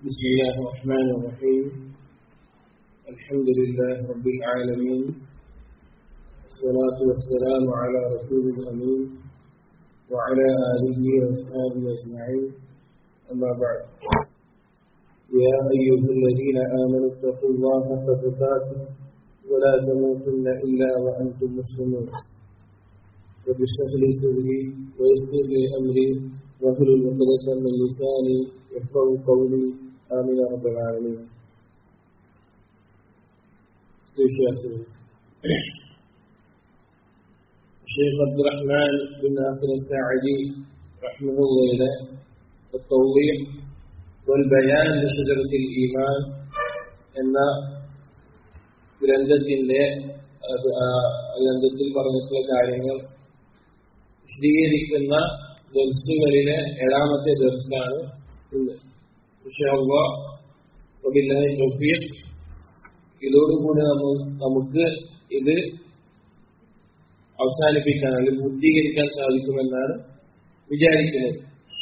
بسم الله الرحمن الرحيم الحمد لله رب العالمين والصلاة والسلام على رسول الأمين وعلى آله وأصحابه أجمعين أما بعد يا أيها الذين آمنوا اتقوا الله حق تقاته ولا تموتن إلا وأنتم مسلمون رب اشرح لي صدري ويسر لي أمري واحلل عقدة من لساني يفقهوا قولي آمين يا رب العالمين الشيخ عبد الرحمن بن ناصر الساعدي رحمه الله إلى التوضيح والبيان لشجرة الإيمان എന്ന ഗ്രന്ഥത്തിന്റെ ഗ്രന്ഥത്തിൽ പറഞ്ഞിട്ടുള്ള കാര്യങ്ങൾ വിശദീകരിക്കുന്ന ദർശകളിലെ ഏഴാമത്തെ ദർശനാണ് ഇന്ന് ഇതോടുകൂടി നമ്മൾ നമുക്ക് ഇത് അവസാനിപ്പിക്കാൻ അല്ലെങ്കിൽ പൂർത്തീകരിക്കാൻ സാധിക്കുമെന്നാണ് വിചാരിക്കുന്നത്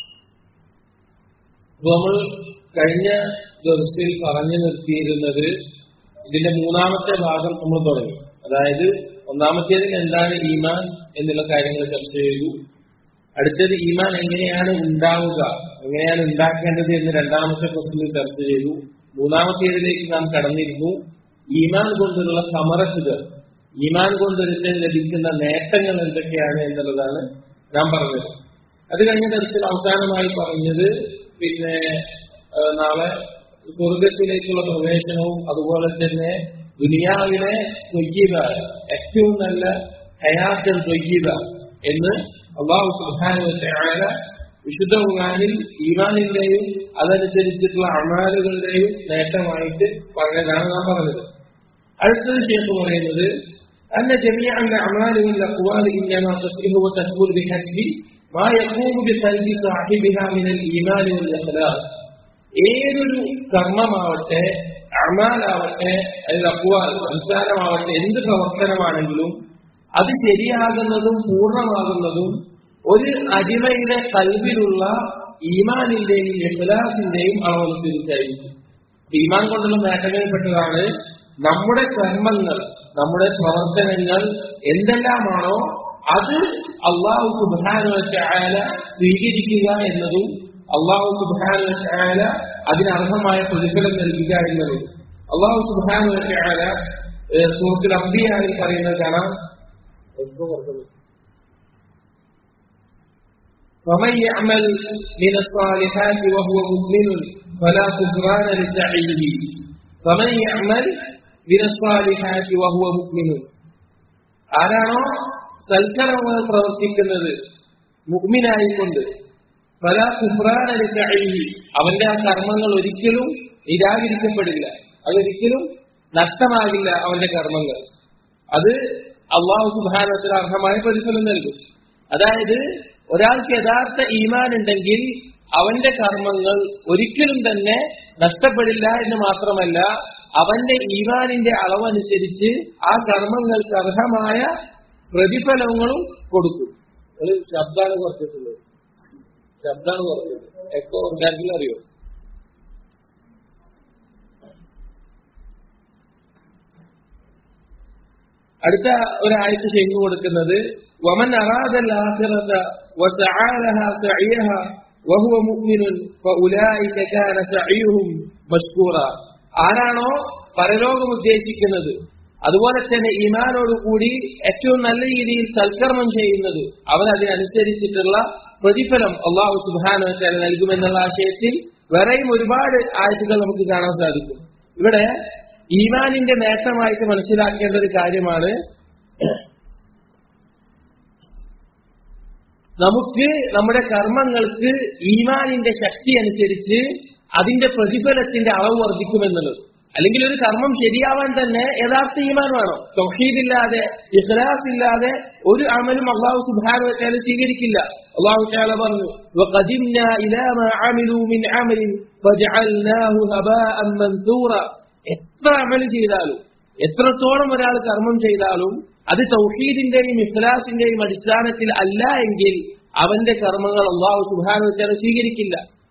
നമ്മൾ കഴിഞ്ഞ ദിവസത്തിൽ പറഞ്ഞു നിർത്തിയിരുന്നത് ഇതിന്റെ മൂന്നാമത്തെ ഭാഗം നമ്മൾ തുടങ്ങി അതായത് ഒന്നാമത്തേതിൽ എന്താണ് ഈമാൻ എന്നുള്ള കാര്യങ്ങൾ ചർച്ച ചെയ്തു അടുത്തത് ഈമാൻ എങ്ങനെയാണ് ഉണ്ടാവുക എങ്ങനെയാണ് ഉണ്ടാക്കേണ്ടത് എന്ന് രണ്ടാമത്തെ പ്രശ്നത്തിൽ ചർച്ച ചെയ്തു മൂന്നാമത്തേതിലേക്ക് നാം കടന്നിരുന്നു ഈമാൻ കൊണ്ടുള്ള സമരസുകൾ ഈമാൻ കൊണ്ടൊരുത്തൻ ലഭിക്കുന്ന നേട്ടങ്ങൾ എന്തൊക്കെയാണ് എന്നുള്ളതാണ് നാം പറഞ്ഞത് അത് കഴിഞ്ഞ തരത്തിൽ അവസാനമായി പറഞ്ഞത് പിന്നെ നാളെ സ്വർഗത്തിലേക്കുള്ള പ്രവേശനവും അതുപോലെ തന്നെ ദുനിയാവിലെ തൊയ്യത ഏറ്റവും നല്ല ഹയാത്തൽ തൊയ്യത എന്ന് അള്ളാഹു സുഹാന വിശുദ്ധ ഖുർആനിൽ ഈമാനിന്റെയും അതനുസരിച്ചിട്ടുള്ള അമാലുകളുടെയും നേട്ടമായിട്ട് പറഞ്ഞതാണ് നാം പറഞ്ഞത് അടുത്തത് ശേഷം പറയുന്നത് أن جميع الأعمال والأقوال إنما تصلح وتكون بحسب ما يقوم بقلب صاحبها من الإيمان والإخلاص ഏതൊരു കർമ്മമാവട്ടെ അമാലാവട്ടെ അല്ലെങ്കിൽ അക്വാൽ സംസാരമാവട്ടെ എന്ത് പ്രവർത്തനമാണെങ്കിലും അത് ശരിയാകുന്നതും പൂർണ്ണമാകുന്നതും ഒരു അടിമയുടെ കൽവിലുള്ള ഈമാനിന്റെയും ഇഖ്ലാസിന്റെയും അളവനുസരിച്ചായിരിക്കും ഈമാൻ കൊണ്ടുള്ള നേട്ടങ്ങളിൽപ്പെട്ടതാണ് നമ്മുടെ കർമ്മങ്ങൾ നമ്മുടെ പ്രവർത്തനങ്ങൾ എന്തെല്ലാമാണോ അത് അള്ളാഹു സുബാനുവല സ്വീകരിക്കുക എന്നതും അള്ളാഹു സുബാനുവല അതിനർഹമായ പ്രതിഫലം നൽകുക എന്നതും അള്ളാഹു സുബാനുവല സുഹൃത്തിൽ അമ്പിയായി പറയുന്നത് കാണാം فمن يعمل من الصالحات وهو مؤمن فلا كفران لسعيه فمن يعمل من الصالحات وهو مؤمن ആരാണോ സൽക്കരങ്ങൾ പ്രവർത്തിക്കുന്നത് മുഗ്മിനായിക്കൊണ്ട് പല കുഫ്രാനലി അവന്റെ ആ കർമ്മങ്ങൾ ഒരിക്കലും നിരാകരിക്കപ്പെടില്ല അതൊരിക്കലും നഷ്ടമാകില്ല അവന്റെ കർമ്മങ്ങൾ അത് അള്ളാഹു സുബാനത്തിന് അർഹമായ പ്രതിഫലം നൽകും അതായത് ഒരാൾക്ക് യഥാർത്ഥ ഈമാൻ ഉണ്ടെങ്കിൽ അവന്റെ കർമ്മങ്ങൾ ഒരിക്കലും തന്നെ നഷ്ടപ്പെടില്ല എന്ന് മാത്രമല്ല അവന്റെ ഈമാനിന്റെ അളവനുസരിച്ച് ആ കർമ്മങ്ങൾക്ക് അർഹമായ പ്രതിഫലങ്ങളും കൊടുക്കും ഒരു ശബ്ദമാണ് കുറച്ചിട്ടുള്ളത് ശബ്ദമാണ് കുറച്ചത് എക്കോ ഉണ്ടാക്കില്ല അറിയോ അടുത്ത ഒരാഴ്ച ചെയ്തു കൊടുക്കുന്നത് ومن أراد الآخرة وسعى لها سعيها وهو مؤمن فأولئك كان سعيهم مشكورا ആരാണോ പരലോകം ഉദ്ദേശിക്കുന്നത് അതുപോലെ തന്നെ ഈമാനോടുകൂടി ഏറ്റവും നല്ല രീതിയിൽ സൽക്കർമ്മം ചെയ്യുന്നത് അവൻ അതിനനുസരിച്ചിട്ടുള്ള പ്രതിഫലം അള്ളാഹു സുബാന നൽകുമെന്നുള്ള ആശയത്തിൽ വേറെയും ഒരുപാട് ആയത്തുകൾ നമുക്ക് കാണാൻ സാധിക്കും ഇവിടെ ഈമാനിന്റെ നേട്ടമായിട്ട് മനസ്സിലാക്കേണ്ട ഒരു കാര്യമാണ് നമുക്ക് നമ്മുടെ കർമ്മങ്ങൾക്ക് ഈമാനിന്റെ ശക്തി അനുസരിച്ച് അതിന്റെ പ്രതിഫലത്തിന്റെ അളവ് വർദ്ധിക്കുമെന്നുള്ളത് അല്ലെങ്കിൽ ഒരു കർമ്മം ശരിയാവാൻ തന്നെ യഥാർത്ഥ ഈമാൻ വേണം തൊഹീദില്ലാതെ ഇഖ്ലാസ് ഇല്ലാതെ ഒരു അമലും അള്ളാഹു സുബാനു വെച്ചാൽ സ്വീകരിക്കില്ല അള്ളാഹു ചാല പറഞ്ഞു وَقَدِمْنَا إِلَى مَا عَمِلُوا مِنْ عَمَلٍ فَجَعَلْنَاهُ هَبَاءً مَنْثُورًا എത്ര അമൽ ചെയ്താലും എത്രത്തോളം ഒരാൾ കർമ്മം ചെയ്താലും അത് തൗഹീദിന്റെയും ഇഖ്ലാസിന്റെയും അടിസ്ഥാനത്തിൽ അല്ല എങ്കിൽ അവന്റെ കർമ്മങ്ങൾ അള്ളാഹു സുബാനു വെച്ചാൽ സ്വീകരിക്കില്ല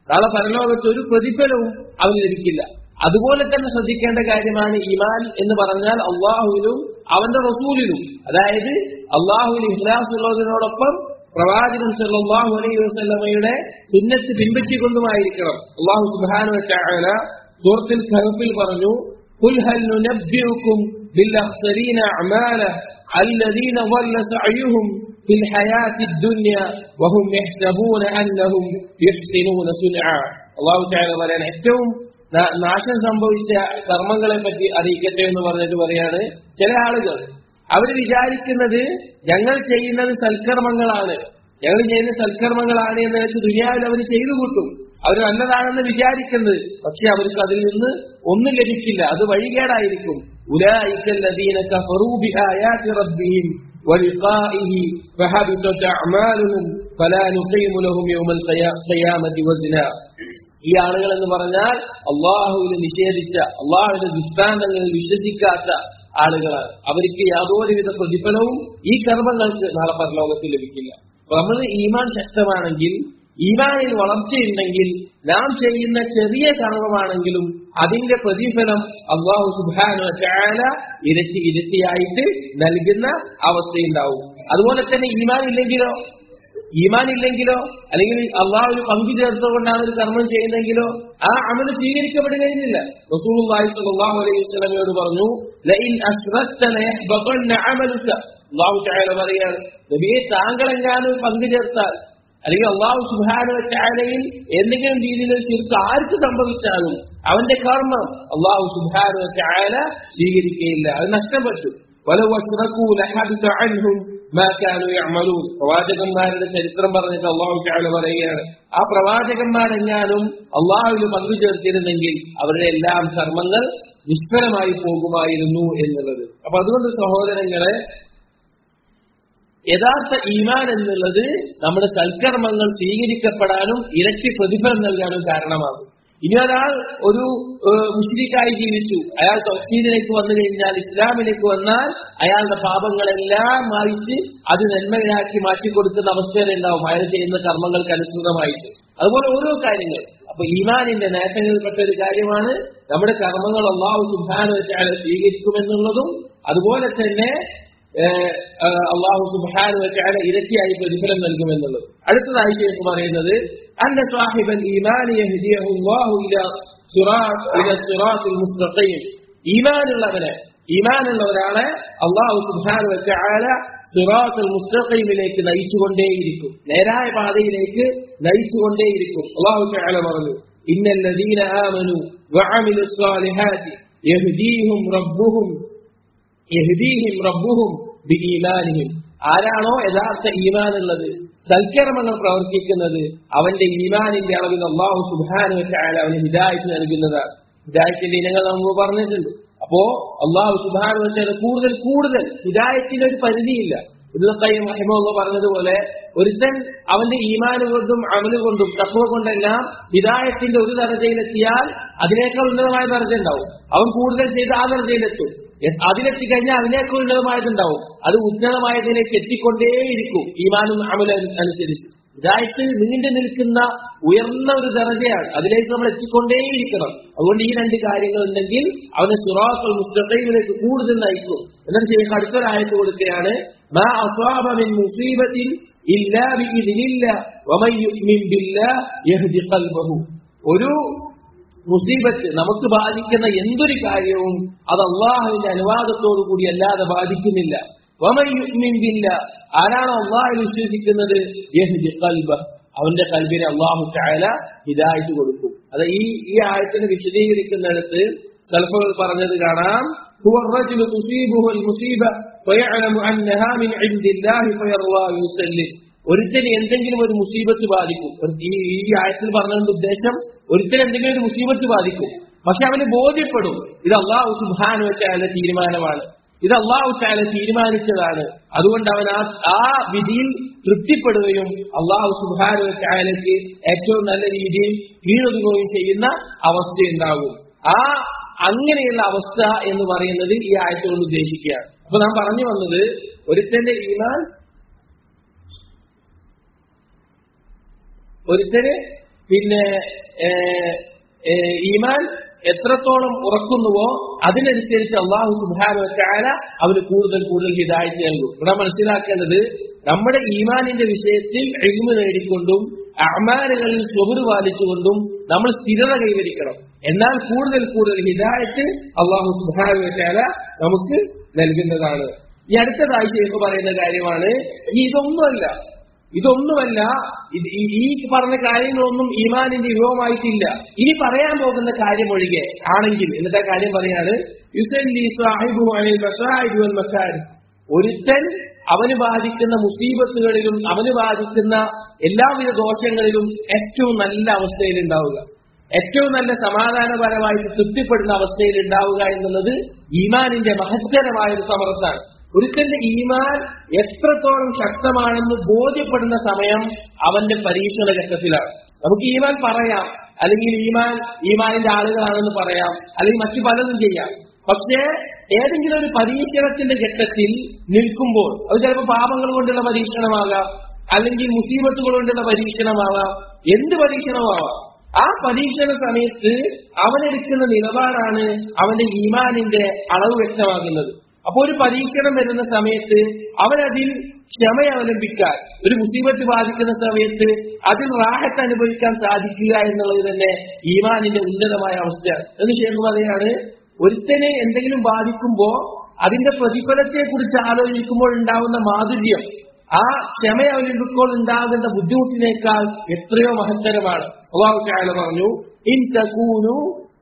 നാളെ പരലോകത്ത് ഒരു പ്രതിഫലവും അവന് ലഭിക്കില്ല അതുപോലെ തന്നെ ശ്രദ്ധിക്കേണ്ട കാര്യമാണ് ഇമാൻ എന്ന് പറഞ്ഞാൽ അള്ളാഹുവിനും അവന്റെ റസൂലിനും അതായത് അള്ളാഹുവിന് ഇഖ്ലാസ് ഉള്ളതിനോടൊപ്പം പ്രവാചകൻ സല്ലല്ലാഹു അലൈഹി വസല്ലമയുടെ സുന്നത്ത് പിൻപറ്റിക്കൊണ്ടുമായിരിക്കണം അള്ളാഹു സുബ്ഹാനഹു വതആല സൂറത്തുൽ കഹഫിൽ പറഞ്ഞു قل هل ننبئكم بالأخسرين أعمالا الذين ضل سعيهم في الحياة الدنيا وهم يحسبون أنهم يحسنون صنعا الله تعالى പറയാണ് ഏറ്റവും നാ- നാശം സംഭവിച്ച കർമ്മങ്ങളെ പറ്റി അറിയിക്കട്ടെ എന്ന് പറഞ്ഞിട്ട് പറയാണ് ചില ആളുകൾ അവർ വിചാരിക്കുന്നത് ഞങ്ങൾ ചെയ്യുന്നത് സൽക്കർമ്മങ്ങളാണ് ഞങ്ങൾ ചെയ്യുന്ന സൽക്കർമ്മങ്ങളാണ് എന്ന് വെച്ച് ദുനിയാവിൽ അവർ ചെയ്തു കൂട്ടും അവർ നല്ലതാണെന്ന് വിചാരിക്കുന്നത് പക്ഷെ അവർക്ക് അതിൽ നിന്ന് ഒന്നും ലഭിക്കില്ല അത് വഴികേടായിരിക്കും أولئك الذين كفروا بآيات ربهم ولقائه فحبطت أعمالهم فلا نقيم لهم يوم القيامة وزنا ഈ ആളുകൾ എന്ന് പറഞ്ഞാൽ അള്ളാഹുവിന് നിഷേധിച്ച അള്ളാഹുവിന്റെ ദൃഷ്ടാന്തങ്ങളിൽ വിശ്വസിക്കാത്ത ആളുകളാണ് അവർക്ക് യാതൊരുവിധ പ്രതിഫലവും ഈ കർമ്മങ്ങൾക്ക് നാളെ പരലോകത്തിൽ ലഭിക്കില്ല അപ്പൊ നമ്മൾ ഈമാൻ ശക്തമാണെങ്കിൽ ഈമാനിൽ വളർച്ചയുണ്ടെങ്കിൽ നാം ചെയ്യുന്ന ചെറിയ കർമ്മമാണെങ്കിലും അതിന്റെ പ്രതിഫലം അള്ളാഹു സുബാനു ചാല ഇരട്ടി ഇരട്ടിയായിട്ട് നൽകുന്ന അവസ്ഥയുണ്ടാവും അതുപോലെ തന്നെ ഈമാൻ ഇല്ലെങ്കിലോ ഈമാൻ ഇല്ലെങ്കിലോ അല്ലെങ്കിൽ അള്ളാഹു ഒരു പങ്കു ചേർത്തുകൊണ്ടാണ് ഒരു കർമ്മം ചെയ്യുന്നതെങ്കിലോ ആ അമല് സ്വീകരിക്കപ്പെടുകയില്ല റസൂൽ അള്ളാഹു അലൈഹി വസല്ലമയോട് പറഞ്ഞു ലഇൻ അശ്റക്ത ലയഹ്ബതന്ന അമലുക അള്ളാഹു തആല പറയാണ് നബിയെ താങ്കളെങ്ങാനും പങ്കു ചേർത്താൽ അല്ലെങ്കിൽ അള്ളാഹു സുബാന ചാലയിൽ എന്തെങ്കിലും രീതിയിൽ ശിർക്ക് ആർക്ക് സംഭവിച്ചാലും അവന്റെ കർമ്മം അള്ളാഹു സുബാന ചാല സ്വീകരിക്കുകയില്ല അത് നഷ്ടപ്പെട്ടു ولو أشركوا لحبط عنهم ما كانوا يعملون പ്രവാചകന്മാരുടെ ചരിത്രം പറഞ്ഞിട്ട് അള്ളാഹു ചാല പറയുകയാണ് ആ പ്രവാചകന്മാരെങ്ങാനും അള്ളാഹുവിന് പങ്കു ചേർത്തിരുന്നെങ്കിൽ അവരുടെ എല്ലാം കർമ്മങ്ങൾ നിഷ്ഫലമായി പോകുമായിരുന്നു എന്നുള്ളത് അപ്പൊ അതുകൊണ്ട് സഹോദരങ്ങളെ യഥാർത്ഥ ഈമാൻ എന്നുള്ളത് നമ്മുടെ സൽക്കർമ്മങ്ങൾ സ്വീകരിക്കപ്പെടാനും ഇരട്ടി പ്രതിഫലം നൽകാനും കാരണമാകും ഇനി ഒരാൾ ഒരു മുസ്ലിക്കായി ജീവിച്ചു അയാൾ തൗഹീദിലേക്ക് വന്നു കഴിഞ്ഞാൽ ഇസ്ലാമിലേക്ക് വന്നാൽ അയാളുടെ പാപങ്ങളെല്ലാം മായിച്ച് അത് നന്മയാക്കി മാറ്റിക്കൊടുക്കുന്ന അവസ്ഥയിലുണ്ടാവും അയാൾ ചെയ്യുന്ന കർമ്മങ്ങൾക്ക് അനുസൃതമായിട്ട് അതുപോലെ ഓരോ കാര്യങ്ങൾ അപ്പൊ ഈമാനിന്റെ നേട്ടങ്ങളിൽപ്പെട്ട ഒരു കാര്യമാണ് നമ്മുടെ കർമ്മങ്ങൾ അള്ളാഹു സുബാന സ്വീകരിക്കുമെന്നുള്ളതും അതുപോലെ തന്നെ അള്ളാഹു സുബാനു വെച്ചാൽ ഇരട്ടിയായി പ്രതിഫലം നൽകുമെന്നുള്ളത് അടുത്തതായി ശേഖ് പറയുന്നത് അന്ന സാഹിബൻ ഈമാൻ ഈമാനുള്ളവനെ ഈമാനുള്ള ഒരാളെ അള്ളാഹു സുബാനു വെച്ചാല സിറാത്തുൽ മുസ്തഖീമിലേക്ക് നയിച്ചുകൊണ്ടേയിരിക്കും നേരായ പാതയിലേക്ക് നയിച്ചുകൊണ്ടേയിരിക്കും അള്ളാഹു തആല പറഞ്ഞു ഇന്നല്ലദീന ആമനു വഅമിലു സ്വാലിഹാത്തി യഹ്ദീഹും റബ്ബുഹും യഹ്ദീഹിം റബ്ബുഹും ബിഈമാനിഹിം ആരാണോ യഥാർത്ഥ ഈമാൻ ഉള്ളത് സൽക്കർമ്മങ്ങൾ പ്രവർത്തിക്കുന്നത് അവന്റെ ഈമാനിന്റെ അളവിൽ അള്ളാഹു സുബാനു വെച്ചാൽ അവന് ഹിദായത്ത് നൽകുന്നതാണ് ഹിദായത്തിന്റെ ഇനങ്ങൾ നമ്മൾ പറഞ്ഞിട്ടുണ്ട് അപ്പോ അള്ളാഹു സുബാനു വെച്ചാൽ കൂടുതൽ കൂടുതൽ ഹിദായത്തിന്റെ ഒരു പരിധിയില്ല ഇതൊക്കെയും മഹിമുള്ള പറഞ്ഞതുപോലെ ഒരുത്തൻ അവന്റെ ഈമാന് കൊണ്ടും അമല് കൊണ്ടും തത്വ കൊണ്ടെല്ലാം ഹിദായത്തിന്റെ ഒരു ദർജയിലെത്തിയാൽ അതിനേക്കാൾ ഉന്നതമായ ദർജ ഉണ്ടാവും അവൻ കൂടുതൽ ചെയ്ത് ആ ദർജയിലെത്തും അതിലെത്തിക്കഴിഞ്ഞാൽ അതിനേക്കാൾ ഉന്നതമായതുണ്ടാവും അത് ഉന്നതമായതിലേക്ക് എത്തിക്കൊണ്ടേയിരിക്കും ഈമാനും അമലും അനുസരിച്ച് ഇതായിട്ട് നീണ്ടു നിൽക്കുന്ന ഉയർന്ന ഒരു ദർജയാണ് അതിലേക്ക് നമ്മൾ എത്തിക്കൊണ്ടേയിരിക്കണം അതുകൊണ്ട് ഈ രണ്ട് കാര്യങ്ങൾ ഉണ്ടെങ്കിൽ അവനെ സുറാഖൽ മുസ്തഖീമിലേക്ക് കൂടുതൽ നയിക്കും എന്നിട്ട് ശേഷം അടുത്തൊരായത്ത് കൊടുക്കുകയാണ് മാ അസ്വാബ മിൻ മുസീബത്തിൻ ഇല്ലാ ബിഇذനില്ല വമൻ യുഅ്മിൻ ബില്ലാഹ് യഹ്ദി ഖൽബഹു ഒരു മുസീബത്ത് നമുക്ക് ബാധിക്കുന്ന എന്തൊരു കാര്യവും അത് അള്ളാഹുവിന്റെ അനുവാദത്തോടു കൂടി അല്ലാതെ ബാധിക്കുന്നില്ല വമയുമില്ല ആരാണോ അള്ളാഹിൽ വിശ്വസിക്കുന്നത് യഹ്ദി ഖൽബ അവന്റെ കൽബിനെ അള്ളാഹു ചായാല ഹിദായിട്ട് കൊടുക്കും അത് ഈ ഈ ആയത്തിനെ വിശദീകരിക്കുന്നിടത്ത് സൽഫകൾ പറഞ്ഞത് കാണാം هو الرجل تصيبه المصيبة ويعلم أنها من عند الله فيرضى ويسلم ഒരുത്തന് എന്തെങ്കിലും ഒരു മുസീബത്ത് ബാധിക്കും ഈ ഈ ആയത്തിൽ പറഞ്ഞതിന്റെ ഉദ്ദേശം ഒരുത്തന് എന്തെങ്കിലും ഒരു മുസീബത്ത് ബാധിക്കും പക്ഷെ അവന് ബോധ്യപ്പെടും ഇത് അള്ളാഹു സുബാനു വെച്ചായ തീരുമാനമാണ് ഇത് അള്ളാഹു ചാല തീരുമാനിച്ചതാണ് അതുകൊണ്ട് അവൻ ആ ആ വിധിയിൽ തൃപ്തിപ്പെടുകയും അള്ളാഹു സുബാനു ചായലക്ക് ഏറ്റവും നല്ല രീതിയിൽ കീഴൊതുങ്ങുകയും ചെയ്യുന്ന അവസ്ഥയുണ്ടാകും ആ അങ്ങനെയുള്ള അവസ്ഥ എന്ന് പറയുന്നത് ഈ ആയത്ത് കൊണ്ട് ഉദ്ദേശിക്കുകയാണ് അപ്പൊ നാം പറഞ്ഞു വന്നത് ഒരുത്തന്റെ ഈമാൻ ഒരുത്തന് പിന്നെ ഏഹ്, ഏഹ്, ഈമാൻ എത്രത്തോളം ഉറക്കുന്നുവോ അതിനനുസരിച്ച് അള്ളാഹു സുബാന അവന് കൂടുതൽ കൂടുതൽ ഹിദായത്ത് നൽകും ഇവിടെ മനസ്സിലാക്കേണ്ടത് നമ്മുടെ ഈമാനിന്റെ വിഷയത്തിൽ എഴുമ നേടിക്കൊണ്ടും അമാലുകളിൽ സ്വബുറ് പാലിച്ചുകൊണ്ടും നമ്മൾ സ്ഥിരത കൈവരിക്കണം എന്നാൽ കൂടുതൽ കൂടുതൽ ഹിദായത്ത് അള്ളാഹു സുബാന നമുക്ക് നൽകുന്നതാണ് ഈ അടുത്തതായി ശേഖ് പറയുന്ന കാര്യമാണ് ഇതൊന്നുമല്ല ഇതൊന്നുമല്ല ഇത് ഈ- ഈ പറഞ്ഞ കാര്യങ്ങളൊന്നും ഈമാനിന്റെ വിഭവമായിട്ടില്ല ഇനി പറയാൻ പോകുന്ന കാര്യം ഒഴികെ ആണെങ്കിൽ എന്നിട്ട് ആ കാര്യം പറയാണ് യുസല്ലി സാഹിബു അനിൽ മസാഹിബു വൽ മസാരി. ഒരുത്തൻ അവന് ബാധിക്കുന്ന മുസീബത്തുകളിലും അവന് ബാധിക്കുന്ന എല്ലാവിധ ദോഷങ്ങളിലും ഏറ്റവും നല്ല അവസ്ഥയിൽ ഉണ്ടാവുക ഏറ്റവും നല്ല സമാധാനപരമായിട്ട് തൃപ്തിപ്പെടുന്ന അവസ്ഥയിൽ ഉണ്ടാവുക എന്നുള്ളത് ഈമാനിന്റെ മഹത്തരമായ ഒരു സമർത്ഥമാണ് ഒരുത്തന്റെ ഈമാൻ എത്രത്തോളം ശക്തമാണെന്ന് ബോധ്യപ്പെടുന്ന സമയം അവന്റെ പരീക്ഷണ ഘട്ടത്തിലാണ് നമുക്ക് ഈമാൻ പറയാം അല്ലെങ്കിൽ ഈമാൻ ഈമാനിന്റെ ആളുകളാണെന്ന് പറയാം അല്ലെങ്കിൽ മറ്റു പലതും ചെയ്യാം പക്ഷേ ഏതെങ്കിലും ഒരു പരീക്ഷണത്തിന്റെ ഘട്ടത്തിൽ നിൽക്കുമ്പോൾ അത് ചിലപ്പോൾ പാപങ്ങൾ കൊണ്ടുള്ള പരീക്ഷണമാകാം അല്ലെങ്കിൽ മുസീബത്തുകൾ കൊണ്ടുള്ള പരീക്ഷണമാവാം എന്ത് പരീക്ഷണമാവാം ആ പരീക്ഷണ സമയത്ത് അവനെടുക്കുന്ന നിലപാടാണ് അവന്റെ ഈമാനിന്റെ അളവ് വ്യക്തമാകുന്നത് അപ്പൊ ഒരു പരീക്ഷണം വരുന്ന സമയത്ത് അവനതിൽ ക്ഷമ അവലംബിക്കാൻ ഒരു മുസീബത്ത് ബാധിക്കുന്ന സമയത്ത് അതിൽ റാഹത്ത് അനുഭവിക്കാൻ സാധിക്കുക എന്നുള്ളത് തന്നെ ഈമാനിന്റെ ഉന്നതമായ അവസ്ഥയാണ് എന്ന് ശേഷം പറയാണ് ഒരുത്തനെ എന്തെങ്കിലും ബാധിക്കുമ്പോ അതിന്റെ പ്രതിഫലത്തെ കുറിച്ച് ആലോചിക്കുമ്പോൾ ഉണ്ടാവുന്ന മാധുര്യം ആ ക്ഷമ അവലംബിക്കുമ്പോൾ ഉണ്ടാകുന്ന ബുദ്ധിമുട്ടിനേക്കാൾ എത്രയോ മഹത്തരമാണ് അള്ളാഹു ചായാല പറഞ്ഞു ഇൻ തകൂനു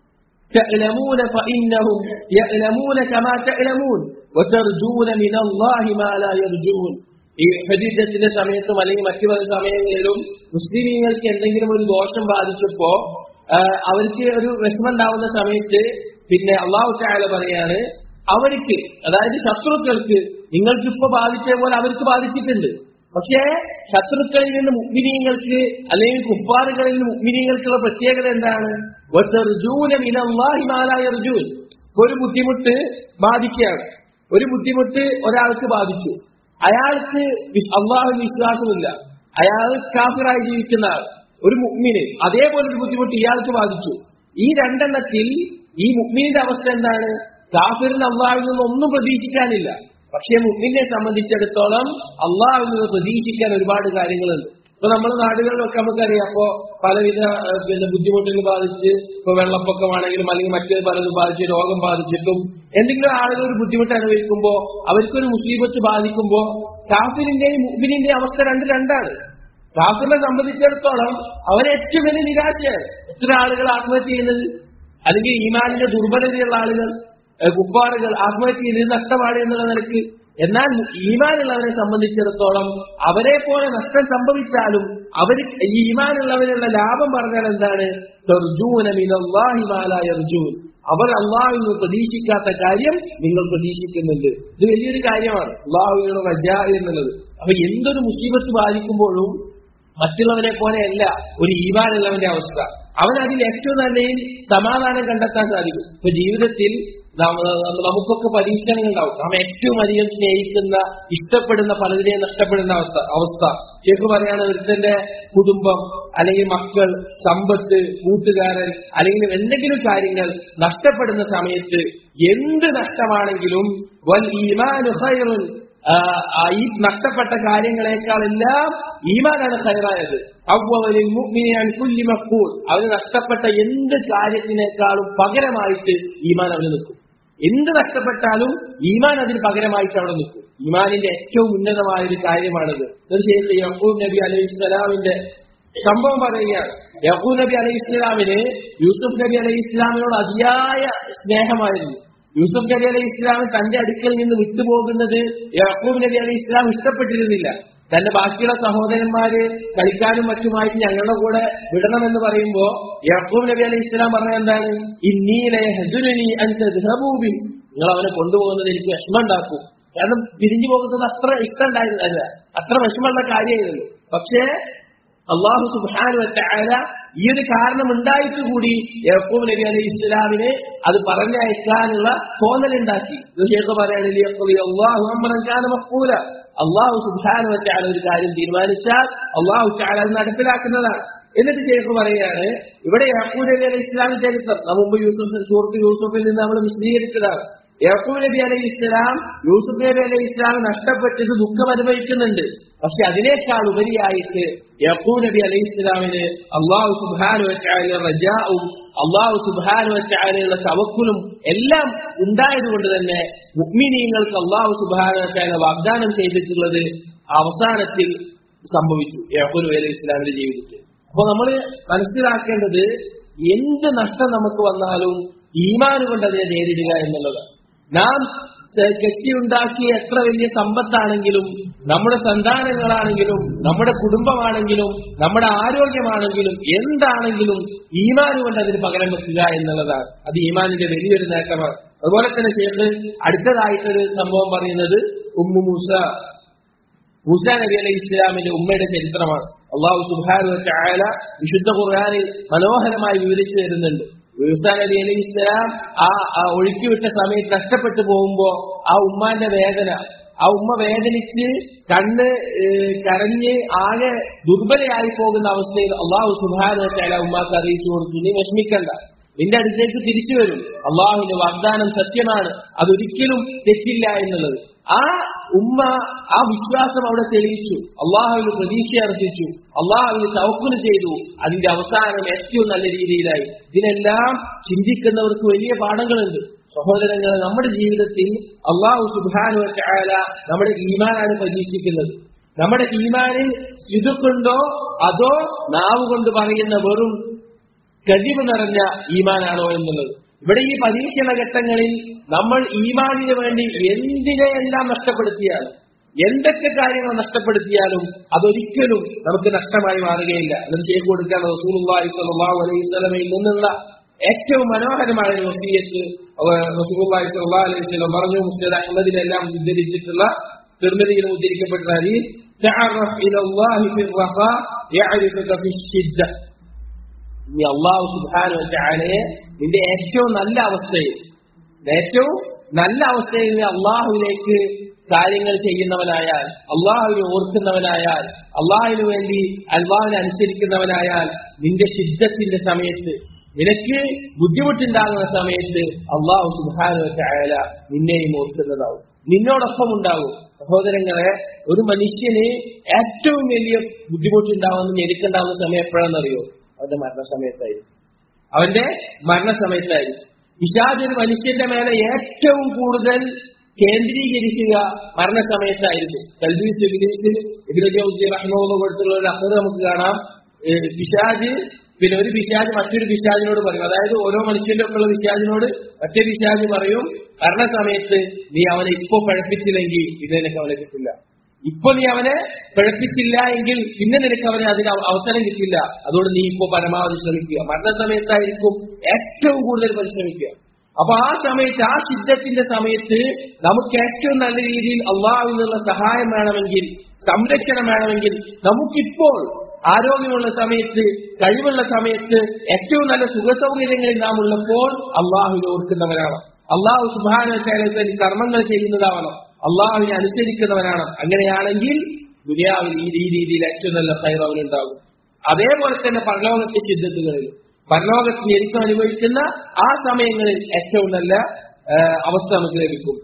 تعلمون فإنهم يعلمون كما تعلمون وترجون من الله ما لا يرجون ഈ ഹദീജത്തിന്റെ സമയത്തും അല്ലെങ്കിൽ മറ്റു പല സമയങ്ങളിലും മുസ്ലിമീങ്ങൾക്ക് എന്തെങ്കിലും ഒരു ദോഷം ബാധിച്ചപ്പോ ആ, അവർക്ക് ഒരു വിഷമം ഉണ്ടാവുന്ന സമയത്ത് പിന്നെ അള്ളാഹു ചായാല പറയാണ് അവർക്ക് അതായത് ശത്രുക്കൾക്ക് നിങ്ങൾക്ക് ഇപ്പൊ ബാധിച്ച പോലെ അവർക്ക് ബാധിച്ചിട്ടുണ്ട് പക്ഷേ ശത്രുക്കളിൽ നിന്ന് മുഗ്മിനീങ്ങൾക്ക് അല്ലെങ്കിൽ കുപ്പാറുകളിൽ നിന്ന് മുഗ്മിനീങ്ങൾക്കുള്ള പ്രത്യേകത എന്താണ് വതർജൂന മിനല്ലാഹി മാ ലാ യർജൂൻ. ഒരു ബുദ്ധിമുട്ട് ബാധിക്കുകയാണ് ഒരു ബുദ്ധിമുട്ട് ഒരാൾക്ക് ബാധിച്ചു അയാൾക്ക് വിശ്- അള്ളാഹുവിൽ വിശ്വാസമില്ല അയാൾ കാഫിറായി ജീവിക്കുന്ന ആൾ ഒരു മുഗ്മിന് അതേപോലെ ഒരു ബുദ്ധിമുട്ട് ഇയാൾക്ക് ബാധിച്ചു ഈ രണ്ടെണ്ണത്തിൽ ഈ മുഗ്മിന്റെ അവസ്ഥ എന്താണ് കാഫിറിന് അള്ളാഹുവിൽ നിന്ന് ഒന്നും പ്രതീക്ഷിക്കാനില്ല പക്ഷേ മുഗ്മിനെ സംബന്ധിച്ചിടത്തോളം അള്ളാഹുവിൽ നിന്ന് പ്രതീക്ഷിക്കാൻ ഒരുപാട് കാര്യങ്ങളുണ്ട് ഇപ്പൊ നമ്മുടെ നാടുകളിലൊക്കെ നമുക്കറിയാം അപ്പോ പലവിധ ഏഹ്, പിന്നെ ബുദ്ധിമുട്ടുകൾ ബാധിച്ച് ഇപ്പൊ വെള്ളപ്പൊക്കമാണെങ്കിലും അല്ലെങ്കിൽ മറ്റു പലതും ബാധിച്ച് രോഗം ബാധിച്ചിട്ടും എന്തെങ്കിലും ആളുകൾ ഒരു ബുദ്ധിമുട്ട് അനുഭവിക്കുമ്പോ അവർക്കൊരു മുസീബത്ത് ബാധിക്കുമ്പോ കാഫിറിന്റെയും മുഗ്മിനിന്റെയും അവസ്ഥ രണ്ട് രണ്ടാണ് കാഫിറിനെ സംബന്ധിച്ചിടത്തോളം അവന് ഏറ്റവും വലിയ നിരാശയാണ് എത്ര ആളുകൾ ആത്മഹത്യ ചെയ്യുന്നത് അല്ലെങ്കിൽ ഈമാനിന്റെ ദുർബലതയുള്ള ആളുകൾ ഏഹ് കുപ്പാറുകൾ ആത്മഹത്യ ചെയ്ത് നഷ്ടമാണ് എന്നുള്ള നിലയ്ക്ക് എന്നാൽ ഈമാനുള്ളവരെ സംബന്ധിച്ചിടത്തോളം അവരെ പോലെ നഷ്ടം സംഭവിച്ചാലും അവർ ഈ ഈമാനുള്ളവരുടെ ലാഭം പറഞ്ഞാൽ എന്താണ് തർജൂന മിനല്ലാഹി മാ ലാ യർജൂൻ. അവർ അള്ളാഹുവിൽ നിന്ന് പ്രതീക്ഷിക്കാത്ത കാര്യം നിങ്ങൾ പ്രതീക്ഷിക്കുന്നുണ്ട് ഇത് വലിയൊരു കാര്യമാണ് അള്ളാഹുവിനുള്ള റജാ എന്നുള്ളത് അപ്പൊ എന്തൊരു മുസീബത്ത് ബാധിക്കുമ്പോഴും മറ്റുള്ളവരെ പോലെയല്ല ഒരു ഈമാനുള്ളവന്റെ അവസ്ഥ അവൻ അതിൽ ഏറ്റവും നല്ലയിൽ സമാധാനം കണ്ടെത്താൻ സാധിക്കും ഇപ്പൊ ജീവിതത്തിൽ നാം- നമുക്കൊക്കെ പരീക്ഷണങ്ങൾ ഉണ്ടാവും നാം ഏറ്റവും അധികം സ്നേഹിക്കുന്ന ഇഷ്ടപ്പെടുന്ന പലതിനെയും നഷ്ടപ്പെടുന്ന അവസ്ഥ അവസ്ഥ ശേഖ് പറയാണ് ഒരുത്തന്റെ കുടുംബം അല്ലെങ്കിൽ മക്കൾ സമ്പത്ത് കൂട്ടുകാരൻ അല്ലെങ്കിൽ എന്തെങ്കിലും കാര്യങ്ങൾ നഷ്ടപ്പെടുന്ന സമയത്ത് എന്ത് നഷ്ടമാണെങ്കിലും വൽ ഈമാനു ഖൈറുൻ ആ, ആ ഈ നഷ്ടപ്പെട്ട കാര്യങ്ങളെക്കാളെല്ലാം ഈമാനാണ് ഖൈറായത് അവ്വലിൽ മുഅ്മിനാൻ കുല്ലി മഖ്ബൂൽ അവന് നഷ്ടപ്പെട്ട എന്ത് കാര്യത്തിനേക്കാളും പകരമായിട്ട് ഈമാൻ അവന് നിൽക്കും എന്ത് നഷ്ടപ്പെട്ടാലും ഈമാൻ അതിന് പകരമായിട്ട് അവിടെ നിൽക്കും ഈമാനിന്റെ ഏറ്റവും ഉന്നതമായ ഒരു കാര്യമാണിത് തീർച്ചയായിട്ടും യഹൂബ് നബി അലൈഹി സ്വലാമിന്റെ സംഭവം പറയുകയാണ് യഹൂബ് നബി അലൈഹി ഇസ്ലാമിന് യൂസുഫ് നബി അലൈഹി ഇസ്ലാമിനോട് അതിയായ സ്നേഹമായിരുന്നു യൂസുഫ് നബി അലൈഹി ഇസ്ലാം തന്റെ അടുക്കൽ നിന്ന് വിട്ടുപോകുന്നത് യാക്കൂബ് നബി അലൈഹി ഇസ്ലാം ഇഷ്ടപ്പെട്ടിരുന്നില്ല തന്റെ ബാക്കിയുള്ള സഹോദരന്മാര് കളിക്കാനും മറ്റുമായിട്ട് ഞങ്ങളുടെ കൂടെ വിടണമെന്ന് പറയുമ്പോ യാക്കൂബ് നബി അലൈഹി ഇസ്ലാം പറഞ്ഞ എന്താണ് ഇന്നീലെ ഹദുരനി അൻതദ്ഹബൂബി നിങ്ങൾ അവനെ കൊണ്ടുപോകുന്നത് എനിക്ക് വിഷമം ഉണ്ടാക്കും കാരണം പിരിഞ്ഞു പോകുന്നത് അത്ര ഇഷ്ടം ഉണ്ടായിരുന്നില്ല അത്ര വിഷമമുള്ള കാര്യമായിരുന്നു പക്ഷേ അള്ളാഹു സുബാനു വറ്റാല ഈ ഒരു കാരണം ഉണ്ടായിട്ട് കൂടി യഹൂബ് നബി അലൈഹി ഇസ്ലാമിനെ അത് പറഞ്ഞയക്കാനുള്ള തോന്നലുണ്ടാക്കി ഇത് ഷേഖ് പറയുകയാണെങ്കിൽ അള്ളാഹു സുബാനു വറ്റാല ഒരു കാര്യം തീരുമാനിച്ചാൽ അള്ളാഹു ചാല അത് നടപ്പിലാക്കുന്നതാണ് എന്നിട്ട് ശേഖർ പറയുകയാണ് ഇവിടെ യാക്കൂബ് നബി അലൈഹി ഇസ്ലാമിന്റെ ചരിത്രം നാം മുമ്പ് യൂസുഫ് സൂറത്ത് യൂസുഫിൽ നിന്ന് നമ്മൾ വിശദീകരിച്ചതാണ് യാക്കൂബ് നബി അലൈഹി ഇസ്ലാം യൂസുഫ് നബി അലൈഹി ഇസ്ലാം നഷ്ടപ്പെട്ടിട്ട് ദുഃഖം അനുഭവിക്കുന്നുണ്ട് പക്ഷെ അതിനേക്കാൾ ഉപരിയായിട്ട് യാക്കൂബ് നബി അലൈഹി ഇസ്ലാമിന് അള്ളാഹു സുബാനു വെച്ചായ റജാവും അള്ളാഹു സുബാനു വെച്ചാലുള്ള തവക്കുലും എല്ലാം ഉണ്ടായതുകൊണ്ട് തന്നെ മുഗ്മിനീങ്ങൾക്ക് അള്ളാഹു സുബാനു വെച്ചായ വാഗ്ദാനം ചെയ്തിട്ടുള്ളത് അവസാനത്തിൽ സംഭവിച്ചു യാക്കൂബ് നബി അലൈഹി ഇസ്ലാമിന്റെ ജീവിതത്തിൽ അപ്പൊ നമ്മൾ മനസ്സിലാക്കേണ്ടത് എന്ത് നഷ്ടം നമുക്ക് വന്നാലും ഈമാന് കൊണ്ട് അതിനെ നേരിടുക എന്നുള്ളതാണ് നാം ചെ- കെട്ടിയുണ്ടാക്കിയ എത്ര വലിയ സമ്പത്താണെങ്കിലും നമ്മുടെ സന്താനങ്ങളാണെങ്കിലും നമ്മുടെ കുടുംബമാണെങ്കിലും നമ്മുടെ ആരോഗ്യമാണെങ്കിലും എന്താണെങ്കിലും ഈമാന് കൊണ്ട് അതിന് പകരം വെക്കുക എന്നുള്ളതാണ് അത് ഈമാനിന്റെ വലിയൊരു നേട്ടമാണ് അതുപോലെ തന്നെ ശേഖ് അടുത്തതായിട്ടൊരു സംഭവം പറയുന്നത് ഉമ്മു മൂസ മൂസ നബി അലൈഹി ഇസ്ലാമിന്റെ ഉമ്മയുടെ ചരിത്രമാണ് അള്ളാഹു സുബാനു ചായാല വിശുദ്ധ ഖുർആാനിൽ മനോഹരമായി വിവരിച്ചു തരുന്നുണ്ട് മൂസ നബി അലൈഹി ഇസ്ലാം ആ ആ ഒഴുക്കിവിട്ട സമയത്ത് നഷ്ടപ്പെട്ടു പോകുമ്പോ ആ ഉമ്മാന്റെ വേദന ആ ഉമ്മ വേദനിച്ച് കണ്ണ് ഏഹ്, കരഞ്ഞ് ആകെ ദുർബലയായി പോകുന്ന അവസ്ഥയിൽ അള്ളാഹു സുബാനു ചായാല ഉമ്മാക്ക് അറിയിച്ചു കൊടുത്തു നീ വിഷമിക്കണ്ട നിന്റെ അടുത്തേക്ക് തിരിച്ചു വരും അള്ളാഹുവിന്റെ വാഗ്ദാനം സത്യമാണ് അതൊരിക്കലും തെറ്റില്ല എന്നുള്ളത് ആ ഉമ്മ ആ വിശ്വാസം അവിടെ തെളിയിച്ചു അള്ളാഹുവിന് പ്രതീക്ഷ അർപ്പിച്ചു അള്ളാഹുവിന് തവക്കുല് ചെയ്തു അതിന്റെ അവസാനം ഏറ്റവും നല്ല രീതിയിലായി ഇതിനെല്ലാം ചിന്തിക്കുന്നവർക്ക് വലിയ പാഠങ്ങളുണ്ട് സഹോദരങ്ങളെ നമ്മുടെ ജീവിതത്തിൽ അള്ളാഹു സുബാനു ചായാല നമ്മുടെ ഈമാനാണ് പരീക്ഷിക്കുന്നത് നമ്മുടെ ഈമാനിൽ ഇതുകൊണ്ടോ അതോ നാവ് കൊണ്ട് പറയുന്ന വെറും കഴിവ് നിറഞ്ഞ ഈമാനാണോ എന്നുള്ളത് ഇവിടെ ഈ പരീക്ഷണ ഘട്ടങ്ങളിൽ നമ്മൾ ഈമാനിന് വേണ്ടി എന്തിനെയെല്ലാം നഷ്ടപ്പെടുത്തിയാലും എന്തൊക്കെ കാര്യങ്ങൾ നഷ്ടപ്പെടുത്തിയാലും അതൊരിക്കലും നമുക്ക് നഷ്ടമായി മാറുകയില്ല അത് ചെയ്തു കൊടുക്കാൻ റസൂലുള്ളാഹി സ്വല്ലല്ലാഹു അലൈഹി വസല്ലമയിൽ നിന്നുള്ള ഏറ്റവും മനോഹരമായ ഒരു വസീയത്ത് റസൂലുള്ളാഹി സ്വല്ലല്ലാഹു അലൈഹി വസല്ലം പറഞ്ഞു മുസ്ലിം അഹമ്മദിലെല്ലാം ഉദ്ധരിച്ചിട്ടുള്ള തിരുമതിയിൽ ഉദ്ധരിക്കപ്പെട്ട ഹദീസ് തഅറഫ് ഇലല്ലാഹി ഫി റഖാ യഅരിഫുക ഫി ഷിദ്ദ നീ അള്ളാഹു സുബാനു ചാലയെ നിന്റെ ഏറ്റവും നല്ല അവസ്ഥയിൽ ഏറ്റവും നല്ല അവസ്ഥയിൽ നീ അള്ളാഹുവിലേക്ക് കാര്യങ്ങൾ ചെയ്യുന്നവനായാൽ അള്ളാഹുവിനെ ഓർക്കുന്നവനായാൽ അള്ളാഹുവിന് വേണ്ടി അള്ളാഹുവിനെ അനുസരിക്കുന്നവനായാൽ നിന്റെ ശുദ്ധത്തിന്റെ സമയത്ത് നിനക്ക് ബുദ്ധിമുട്ടുണ്ടാകുന്ന സമയത്ത് അള്ളാഹു സുബാനു ചായാല നിന്നെയും ഓർക്കുന്നതാവും നിന്നോടൊപ്പം ഉണ്ടാകും സഹോദരങ്ങളെ ഒരു മനുഷ്യന് ഏറ്റവും വലിയ ബുദ്ധിമുട്ടുണ്ടാവുന്ന ഞെരുക്കുണ്ടാവുന്ന സമയം എപ്പോഴാണെന്നറിയോ അവന്റെ മരണസമയത്തായിരിക്കും അവന്റെ മരണസമയത്തായിരിക്കും ഇഷാദ് ഒരു മനുഷ്യന്റെ മേലെ ഏറ്റവും കൂടുതൽ കേന്ദ്രീകരിക്കുക മരണസമയത്തായിരിക്കും തൽബീസ് ഇംഗ്ലീഷിൽ ഇബിന് ജൗസി റഹ്മോന്ന് കൊടുത്തുള്ള ഒരു അർത്ഥം നമുക്ക് കാണാം ഏഹ് പിശാജ് പിന്നെ ഒരു പിശാജ് മറ്റൊരു പിശാജിനോട് പറയും അതായത് ഓരോ മനുഷ്യന്റെ ഒക്കെയുള്ള പിശാജിനോട് മറ്റൊരു പിശാജ് പറയും മരണസമയത്ത് നീ അവനെ ഇപ്പൊ പഴപ്പിച്ചില്ലെങ്കിൽ പിന്നെ നിനക്ക് അവനെ കിട്ടില്ല ഇപ്പൊ നീ അവനെ പിഴപ്പിച്ചില്ല എങ്കിൽ പിന്നെ നിനക്ക് അവനെ അതിന് അവ- അവസരം കിട്ടില്ല അതുകൊണ്ട് നീ ഇപ്പൊ പരമാവധി ശ്രമിക്കുക മരണസമയത്തായിരിക്കും ഏറ്റവും കൂടുതൽ പരിശ്രമിക്കുക അപ്പൊ ആ സമയത്ത് ആ സിദ്ധത്തിന്റെ സമയത്ത് നമുക്ക് ഏറ്റവും നല്ല രീതിയിൽ അള്ളാഹുവിൽ നിന്നുള്ള സഹായം വേണമെങ്കിൽ സംരക്ഷണം വേണമെങ്കിൽ നമുക്കിപ്പോൾ ആരോഗ്യമുള്ള സമയത്ത് കഴിവുള്ള സമയത്ത് ഏറ്റവും നല്ല സുഖസൗകര്യങ്ങളിൽ നാം ഉള്ളപ്പോൾ അള്ളാഹുവിനെ ഓർക്കുന്നവരാണ് അള്ളാഹു സുബാന കർമ്മങ്ങൾ ചെയ്യുന്നതാവണം അള്ളാഹുവിനെ അനുസരിക്കുന്നവനാണ് അങ്ങനെയാണെങ്കിൽ ദുനിയാവിൽ ഈ ഈ രീതിയിൽ ഏറ്റവും നല്ല ഫൈർ അവനുണ്ടാകും അതേപോലെ തന്നെ പരലോകത്തെ സിദ്ധത്തുകളിൽ പരലോകത്ത് ഞെരുക്കം അനുഭവിക്കുന്ന ആ സമയങ്ങളിൽ ഏറ്റവും നല്ല ആ, അവസ്ഥ നമുക്ക് ലഭിക്കും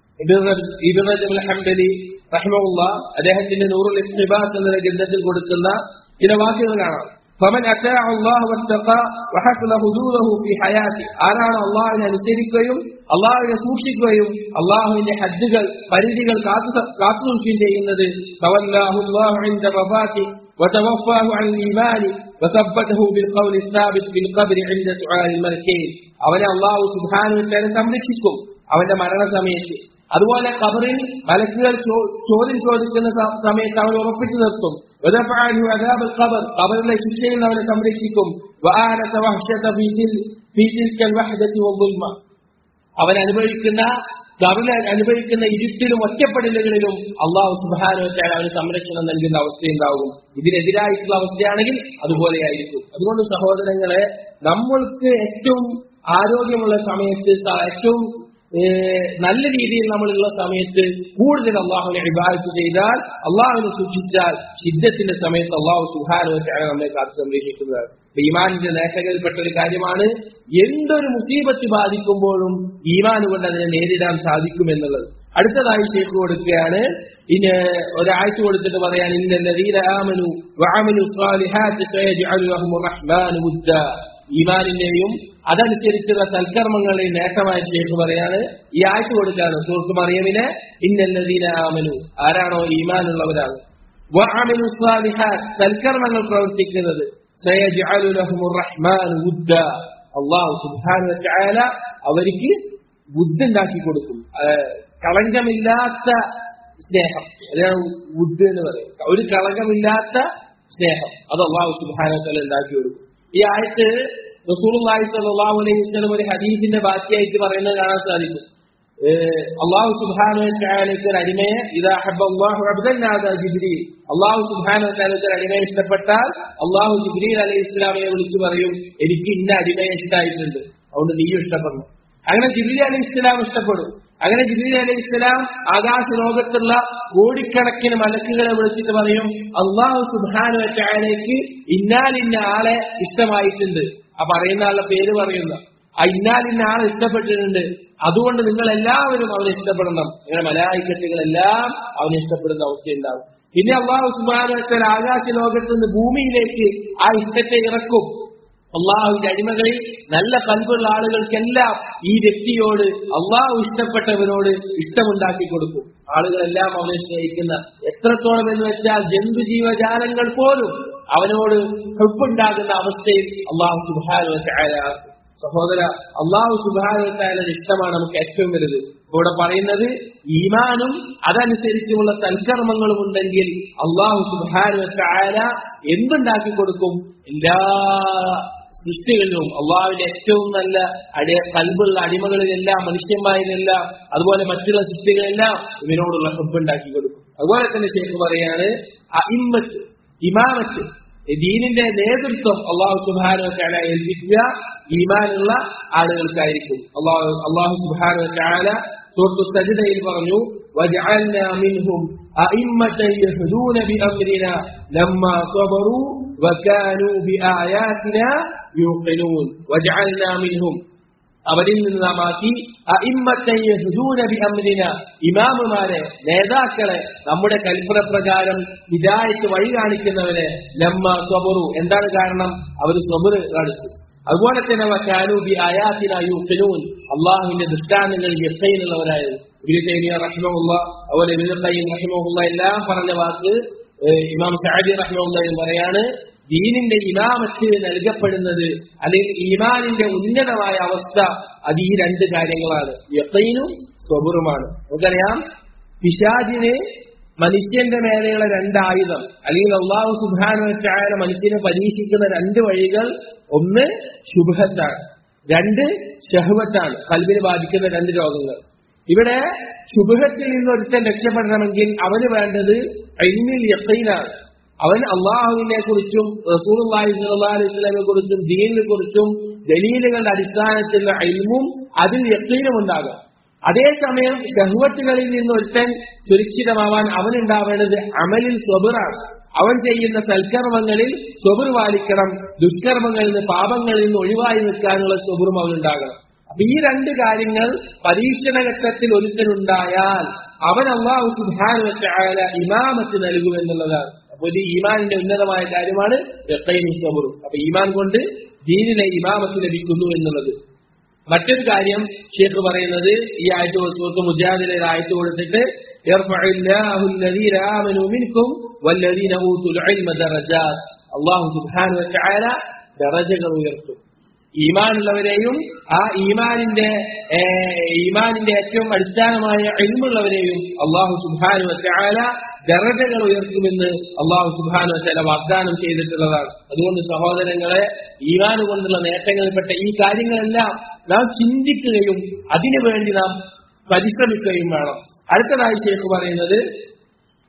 ഇബ്നു റജബ് അൽ ഹംബലി റഹിമഹുള്ള അദ്ദേഹത്തിന്റെ നൂറുൽ ഇഖ്തിബാസ് എന്ന ഗ്രന്ഥത്തിൽ കൊടുക്കുന്ന ചില വാക്കുകൾ കാണാം فمن أتاع الله واتقى وحفظ حدوده في حياته ആരാണ് അള്ളാഹുവിനെ അനുസരിക്കുകയും അള്ളാഹുവിനെ സൂക്ഷിക്കുകയും അള്ളാഹുവിന്റെ ഹദ്ദുകൾ പരിധികൾ കാത്തു കാത്തു സൂക്ഷിക്കുകയും ചെയ്യുന്നത് تولاه الله عند وفاته وتوفاه عن الإيمان وثبته بالقول الثابت في القبر عند سؤال الملكين അവനെ അള്ളാഹു സുബാനുവിനെ സംരക്ഷിക്കും അവന്റെ മരണസമയത്ത് അതുപോലെ കബറിൽ മലക്കുകൾ ചോ- ചോദ്യം ചോദിക്കുന്ന സ- സമയത്ത് അവൻ ഉറപ്പിച്ചു നിർത്തും വദഫഅഹു അദാബ് القبر കബറിലെ ശിക്ഷയിൽ നിന്ന് അവനെ സംരക്ഷിക്കും വആനത വഹ്ശത ഫീ തിൽ- ഫീ തിൽക الوحدة والظلمة അവൻ അനുഭവിക്കുന്ന കബറിൽ അനുഭവിക്കുന്ന ഇരുട്ടിലും ഒറ്റപ്പെടലുകളിലും അള്ളാഹു സുബാനുവറ്റാൽ അവന് സംരക്ഷണം നൽകുന്ന അവസ്ഥയുണ്ടാകും ഇതിനെതിരായിട്ടുള്ള അവസ്ഥയാണെങ്കിൽ അതുപോലെയായിരിക്കും അതുകൊണ്ട് സഹോദരങ്ങളെ നമ്മൾക്ക് ഏറ്റവും ആരോഗ്യമുള്ള സമയത്ത് സ- ഏറ്റവും ഏഹ് നല്ല രീതിയിൽ നമ്മളുള്ള സമയത്ത് കൂടുതൽ അള്ളാഹുവിനെ ഇബാദത്ത് ചെയ്താൽ അള്ളാഹുവിനെ സൂക്ഷിച്ചാൽ ശിദ്ധത്തിന്റെ സമയത്ത് അള്ളാഹു സുഹാനുവറ്റാണ് നമ്മെ കാത്തു സംരക്ഷിക്കുന്നത് അപ്പൊ ഈമാനിന്റെ നേട്ടങ്ങളിൽപ്പെട്ട ഒരു കാര്യമാണ് എന്തൊരു മുസീബത്ത് ബാധിക്കുമ്പോഴും ഈമാൻ കൊണ്ട് അതിനെ നേരിടാൻ സാധിക്കുമെന്നുള്ളത് അടുത്തതായി ഷേഖ് കൊടുക്കുകയാണ് ഇനി ഒരാഴ്ച കൊടുത്തിട്ട് പറയാൻ ഇന്നല്ലതീരാമനു വഅമലു സ്വാലിഹാത്ത് സയജ്അലു ലഹുർ റഹ്മാനു വുദ്ദ ഈമാനിന്റെയും അതനുസരിച്ചുള്ള സൽക്കർമ്മങ്ങളുടെ നേട്ടമായ ഷേഖ് പറയാണ് ഈ ആഴ്ച കൊടുക്കാണ് സുഹൃത്ത് മറിയമിനെ ഇന്നല്ലതീന ആമനു ആരാണോ ഈമാനുള്ളവരാണ് വഅമലു സ്വാലിഹാത്ത് സൽക്കർമ്മങ്ങൾ പ്രവർത്തിക്കുന്നത് സയജ്അലു ലഹുർ റഹ്മാനു വുദ്ദ അല്ലാഹു സുബ്ഹാനഹു വതആല അവർക്ക് ബുദ്ധുണ്ടാക്കി കൊടുക്കും കളങ്കമില്ലാത്ത സ്നേഹം അതാണ് ബുദ്ധ എന്ന് പറയും ഒരു കളങ്കമില്ലാത്ത സ്നേഹം അത് അള്ളാഹു സുബാനത്തല ഉണ്ടാക്കി കൊടുക്കും ഈ ആയത്ത് റസൂലുള്ളാഹി സ്വല്ലല്ലാഹു അലൈഹി വസല്ലം ഒരു ഹദീസിന്റെ ബാക്കിയായിട്ട് പറയുന്നത് കാണാൻ സാധിക്കും അള്ളാഹു സുബാനു താലയ്ക്ക് ഒരു അടിമയെ ഇതാ ഹബ്ബ അള്ളാഹു അബ്ദല്ലാദ ജിബ്രീൽ അള്ളാഹു സുബാനു താലയ്ക്ക് ഒരു അടിമയെ ഇഷ്ടപ്പെട്ടാൽ അള്ളാഹു ജിബ്രീൽ അലൈഹി ഇസ്ലാമിനെ വിളിച്ചു പറയും എനിക്ക് ഇന്ന അടിമയെ ഇഷ്ടമായിട്ടുണ്ട് അതുകൊണ്ട് നീയും ഇഷ്ടപ്പെടണം അങ്ങനെ ജിബ്രീൽ അലൈഹി ഇസ്ലാം ഇഷ്ടപ്പെടും അങ്ങനെ ജിബ്രീൽ അലൈഹി ഇസ്ലാം ആകാശ ലോകത്തുള്ള കോടിക്കണക്കിന് മലക്കുകളെ വിളിച്ചിട്ട് പറയും അള്ളാഹു സുബാനു വറ്റാലേക്ക് ഇന്നാലിന്ന ആളെ ഇഷ്ടമായിട്ടുണ്ട് ആ പറയുന്ന ആളുടെ പേര് പറയുന്ന ആ ഇന്നാലിന്ന ആളെ ഇഷ്ടപ്പെട്ടിട്ടുണ്ട് അതുകൊണ്ട് നിങ്ങൾ എല്ലാവരും അവനെ ഇഷ്ടപ്പെടണം നിങ്ങളുടെ മലായിക്കട്ടുകളെല്ലാം അവനെ ഇഷ്ടപ്പെടുന്ന അവസ്ഥയുണ്ടാവും പിന്നെ അള്ളാഹു സുബാനു വച്ചാൽ ആകാശ ലോകത്ത് നിന്ന് ഭൂമിയിലേക്ക് ആ ഇഷ്ടത്തെ ഇറക്കും അള്ളാഹുവിന്റെ അടിമകളിൽ നല്ല കൽബുള്ള ആളുകൾക്കെല്ലാം ഈ വ്യക്തിയോട് അള്ളാഹു ഇഷ്ടപ്പെട്ടവനോട് ഇഷ്ടമുണ്ടാക്കി കൊടുക്കും ആളുകളെല്ലാം അവനെ സ്നേഹിക്കുന്ന എത്രത്തോളം എന്ന് വെച്ചാൽ ജന്തുജീവജാലങ്ങൾ പോലും അവനോട് ഹെപ്പുണ്ടാകുന്ന അവസ്ഥയിൽ അള്ളാഹു സുബാന സഹോദര അള്ളാഹു സുബാന ഇഷ്ടമാണ് നമുക്ക് ഏറ്റവും വലുത് ഇവിടെ പറയുന്നത് ഈമാനും അതനുസരിച്ചുമുള്ള സൽക്കർമ്മങ്ങളും ഉണ്ടെങ്കിൽ അള്ളാഹു സുബാന എന്തുണ്ടാക്കി കൊടുക്കും എല്ലാ സൃഷ്ടികളിലും അള്ളാഹുവിന്റെ ഏറ്റവും നല്ല അടിയ കൽബുള്ള അടിമകളിലെല്ലാം മനുഷ്യന്മാരിലെല്ലാം അതുപോലെ മറ്റുള്ള സൃഷ്ടികളെല്ലാം ഇവനോടുള്ള ഹെബുണ്ടാക്കി കൊടുക്കും അതുപോലെ തന്നെ ശേഖ് പറയാണ് ഇമ്മത്ത് ഇമാമത്ത് ദീനിന്റെ നേതൃത്വം അള്ളാഹു സുബാനോ ചാല ഏൽപ്പിക്കുക ഈമാനുള്ള ആളുകൾക്കായിരിക്കും അള്ളാഹു അള്ളാഹു സുബാനോ ചാല സുഹൃത്തു സജിതയിൽ പറഞ്ഞു وجعلنا منهم أئمة يهدون بأمرنا لما صبروا وكانوا بآياتنا يوقنون وجعلنا منهم അവരിൽ നിന്ന് നാം ആക്കി അമ്രിന ഇമാമുമാരെ നേതാക്കളെ നമ്മുടെ കൽപ്പനപ്രകാരം വിദായത്ത് വഴി കാണിക്കുന്നവരെ ലമ്മ സ്വബറു എന്താണ് കാരണം അവർ സ്വബർ കാണിച്ചു അതുപോലെ തന്നെ കാനൂബി ആയാത്തിന യൂഖിനൂൻ അള്ളാഹുവിന്റെ ദൃഷ്ടാന്തങ്ങൾ യക്കയിലുള്ളവരായത് ഇബിന് റഹ്മുള്ള അതുപോലെ ഇബിൻ റഹിമുള്ള എല്ലാം പറഞ്ഞ വാക്ക് ഇമാം സഅദി റഹ്മുള്ളയും പറയാണ് ദീനിന്റെ ഇമാമത്ത് നൽകപ്പെടുന്നത് അല്ലെങ്കിൽ ഈമാനിന്റെ ഉന്നതമായ അവസ്ഥ അത് ഈ രണ്ട് കാര്യങ്ങളാണ് യക്കൈനും സ്വബുറുമാണ് നമുക്കറിയാം പിശാജിന് മനുഷ്യന്റെ മേലെയുള്ള രണ്ട് ആയുധം അല്ലെങ്കിൽ അള്ളാഹു സുബാനുവറ്റായ മനുഷ്യനെ പരീക്ഷിക്കുന്ന രണ്ട് വഴികൾ ഒന്ന് ശുഭത്താണ് രണ്ട് ഷഹുവത്താണ് കൽവിനെ ബാധിക്കുന്ന രണ്ട് രോഗങ്ങൾ ഇവിടെ ശുഭത്തിൽ നിന്ന് ഒരുത്തൻ രക്ഷപ്പെടണമെങ്കിൽ അവന് വേണ്ടത് അയിമിൽ യക്കൈനാണ് അവൻ അള്ളാഹുവിനെ കുറിച്ചും റസൂലി അലൈഹിസ്ലാമിനെ കുറിച്ചും ദീനിനെ കുറിച്ചും ദലീലുകളുടെ അടിസ്ഥാനത്തിലുള്ള അയിമും അതിൽ യക്കീനും ഉണ്ടാകും അതേസമയം ഷഹ്വത്തുകളിൽ നിന്ന് ഒരുത്തൻ സുരക്ഷിതമാവാൻ അവനുണ്ടാവേണ്ടത് അമലിൽ സ്വബിറാണ് അവൻ ചെയ്യുന്ന സൽക്കർമ്മങ്ങളിൽ സ്വബിർ പാലിക്കണം ദുഷ്കർമ്മങ്ങളിൽ നിന്ന് പാപങ്ങളിൽ നിന്ന് ഒഴിവായി നിൽക്കാനുള്ള സ്വബിറും അവനുണ്ടാകണം അപ്പൊ ഈ രണ്ട് കാര്യങ്ങൾ പരീക്ഷണ ഘട്ടത്തിൽ ഒരുത്തനുണ്ടായാൽ അവൻ അള്ളാഹു സുധാന വെച്ച ഇമാമത്ത് നൽകുമെന്നുള്ളതാണ് അപ്പൊ ഇത് ഈമാനിന്റെ ഉന്നതമായ കാര്യമാണ് സബറും അപ്പൊ ഈമാൻ കൊണ്ട് ദീനിലെ ഇമാമത്ത് ലഭിക്കുന്നു എന്നുള്ളത് മറ്റൊരു കാര്യം ഷേഖ് പറയുന്നത് ഈ ആയത്ത് സുഹൃത്ത് മുജാദിലെ ആയത്ത് കൊടുത്തിട്ട് അള്ളാഹു സുബാനു വച്ചാല ദറജകൾ ഉയർത്തും ഈമാനുള്ളവരെയും ആ ഈമാനിന്റെ ഈമാനിന്റെ ഏറ്റവും അടിസ്ഥാനമായ എൽമുള്ളവരെയും അള്ളാഹു സുബാനു വച്ചാല ദറജകൾ ഉയർത്തുമെന്ന് അള്ളാഹു സുബാനു വച്ചാല വാഗ്ദാനം ചെയ്തിട്ടുള്ളതാണ് അതുകൊണ്ട് സഹോദരങ്ങളെ ഈമാന് കൊണ്ടുള്ള നേട്ടങ്ങളിൽപ്പെട്ട ഈ കാര്യങ്ങളെല്ലാം നാം ചിന്തിക്കുകയും അതിനുവേണ്ടി നാം പരിശ്രമിക്കുകയും വേണം അടുത്തതായി ഷേഖ് പറയുന്നത്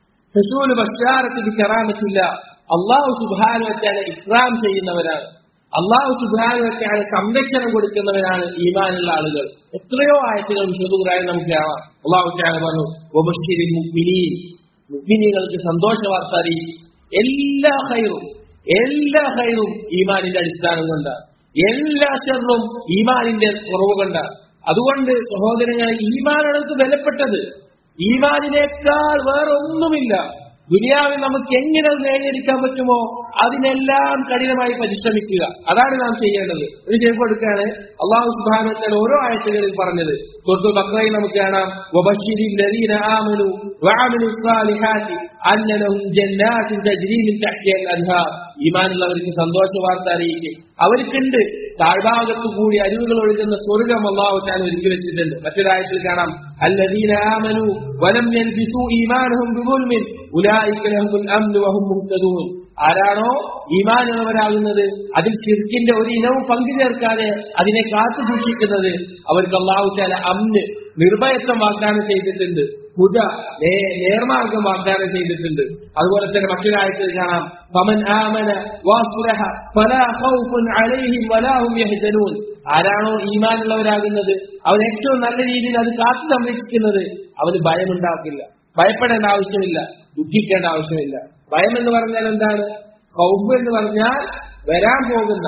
ഹസൂല് പശ്ചാത്തലത്തിൽ കറാമത്തില്ല അള്ളാഹു സുബാനു വച്ചാല ഇക്രാം ചെയ്യുന്നവരാണ് അള്ളാഹു സുധാനൊക്കെയാണ് സംരക്ഷണം കൊടുക്കുന്നവരാണ് ഈമാനുള്ള ആളുകൾ എത്രയോ ആയത്തുകൾ വിശുദ്ധ ഖുർആനിൽ നമുക്ക് കാണാം അള്ളാഹു തആല പറഞ്ഞു വബശ്ശിരിൽ മുഅ്മിനീൻ മുഅ്മിനീങ്ങൾക്ക് സന്തോഷ വാർത്ത അറിയിക്കും എല്ലാ ഹൈറും എല്ലാ ഹൈറും ഈമാനിന്റെ അടിസ്ഥാനം കൊണ്ടാണ് എല്ലാ ഷെറും ഈമാനിന്റെ കുറവ് കൊണ്ടാണ് അതുകൊണ്ട് സഹോദരങ്ങളെ ഈമാനാണ് നമുക്ക് വിലപ്പെട്ടത് ഈമാനിനേക്കാൾ വേറെ ഒന്നുമില്ല ദുനിയാവിൽ നമുക്ക് എങ്ങനെ അത് നേടിയെടുക്കാൻ പറ്റുമോ അതിനെല്ലാം കഠിനമായി പരിശ്രമിക്കുക അതാണ് നാം ചെയ്യേണ്ടത് ഒരു ചെയ്ത് കൊടുക്കുകയാണ് അള്ളാഹു സുബാനത്തിൽ ഓരോ ആഴ്ചകളിൽ പറഞ്ഞത് തൊട്ടു ബക്രയിൽ നമുക്ക് കാണാം വബശ്ശിരി الذين آمنوا وعملوا الصالحات أن لهم جنات تجري من تحتها الأنهار ഈമാനുള്ളവർക്ക് സന്തോഷ വാർത്ത അറിയിക്കും അവർക്കുണ്ട് താഴ്ഭാഗത്തു കൂടി അരുവുകൾ ഒഴുകുന്ന സ്വർഗം അള്ളാഹു താൻ ഒരുക്കി വെച്ചിട്ടുണ്ട് മറ്റൊരായത്തിൽ കാണാം الذين آمنوا ولم يلبسوا إيمانهم بظلم أولئك لهم الأمن وهم مهتدون ആരാണോ ഈമാനുള്ളവരാകുന്നത് അതിൽ ചിർക്കിന്റെ ഒരു ഇനവും പങ്കു ചേർക്കാതെ അതിനെ കാത്തു സൂക്ഷിക്കുന്നത് അവർക്ക് അള്ളാഹു താല അമ്ന് നിർഭയത്വം വാഗ്ദാനം ചെയ്തിട്ടുണ്ട് ഹുദ നേ- നേർമാർഗം വാഗ്ദാനം ചെയ്തിട്ടുണ്ട് അതുപോലെ തന്നെ മറ്റൊരാഴ്ചയിൽ കാണാം ഫമൻ ആമന വാസുലഹ ഫലാ ഖൗഫുൻ അലൈഹിം വലാ ഹും യഹ്സനൂൻ ആരാണോ ഈമാനുള്ളവരാകുന്നത് അവൻ ഏറ്റവും നല്ല രീതിയിൽ അത് കാത്തു സംരക്ഷിക്കുന്നത് അവന് ഭയമുണ്ടാക്കില്ല ഭയപ്പെടേണ്ട ആവശ്യമില്ല ദുഃഖിക്കേണ്ട ആവശ്യമില്ല ഭയം എന്ന് പറഞ്ഞാൽ എന്താണ് ഖൗഫ് എന്ന് പറഞ്ഞാൽ വരാൻ പോകുന്ന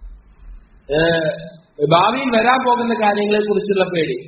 ഏഹ്, ഭാവിയിൽ വരാൻ പോകുന്ന കാര്യങ്ങളെ കുറിച്ചുള്ള പേടി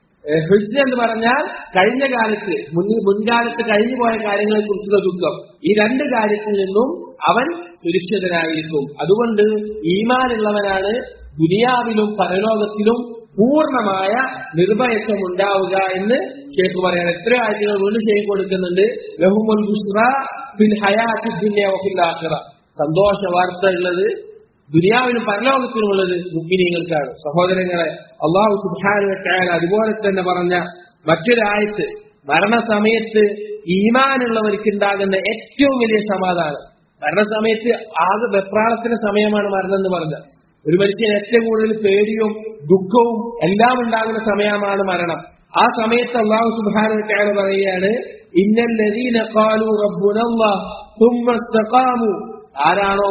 ഹിസ് എന്ന് പറഞ്ഞാൽ കഴിഞ്ഞ കാലത്ത് മുൻ മുൻകാലത്ത് കഴിഞ്ഞു പോയ കാര്യങ്ങളെ കുറിച്ചുള്ള ദുഃഖം ഈ രണ്ട് കാര്യത്തിൽ നിന്നും അവൻ സുരക്ഷിതനായിരിക്കും അതുകൊണ്ട് ഈമാനുള്ളവനാണ് ദുനിയാവിലും പരലോകത്തിലും പൂർണ്ണമായ നിർഭയത്വം ഉണ്ടാവുക എന്ന് ഷേഖ് പറയാൻ എത്ര ആഴ്ചകൾ കൊണ്ട് ഷേഖ് കൊടുക്കുന്നുണ്ട് ലഹുമുൽ ബുസ്റ ഫിൽ ഹയാത്തി ദുനിയ വഫിൽ ആഖിറ സന്തോഷ വാർത്ത ഉള്ളത് ദുനിയാവിനും പരലോകത്തിനുമുള്ളത് മുഗ്മിനീങ്ങൾക്കാണ് സഹോദരങ്ങളെ അള്ളാഹു സുബ്ഹാനഹു വതആല അതുപോലെ തന്നെ പറഞ്ഞ മറ്റൊരായത്ത് മരണസമയത്ത് ഈമാനുള്ളവർക്ക് ഉണ്ടാകുന്ന ഏറ്റവും വലിയ സമാധാനം മരണസമയത്ത് ആകെ വെപ്രാളത്തിന്റെ സമയമാണ് മരണം എന്ന് പറഞ്ഞത് ഒരു മനുഷ്യൻ ഏറ്റവും കൂടുതൽ പേടിയും ദുഃഖവും എല്ലാം ഉണ്ടാകുന്ന സമയമാണ് മരണം ആ സമയത്ത് അള്ളാഹു സുബ്ഹാനഹു വതആല പറയുകയാണ് ഇന്നൽ ലദീന ഖാലു റബ്ബുനല്ലാഹ് ثم استقاموا ആരാണോ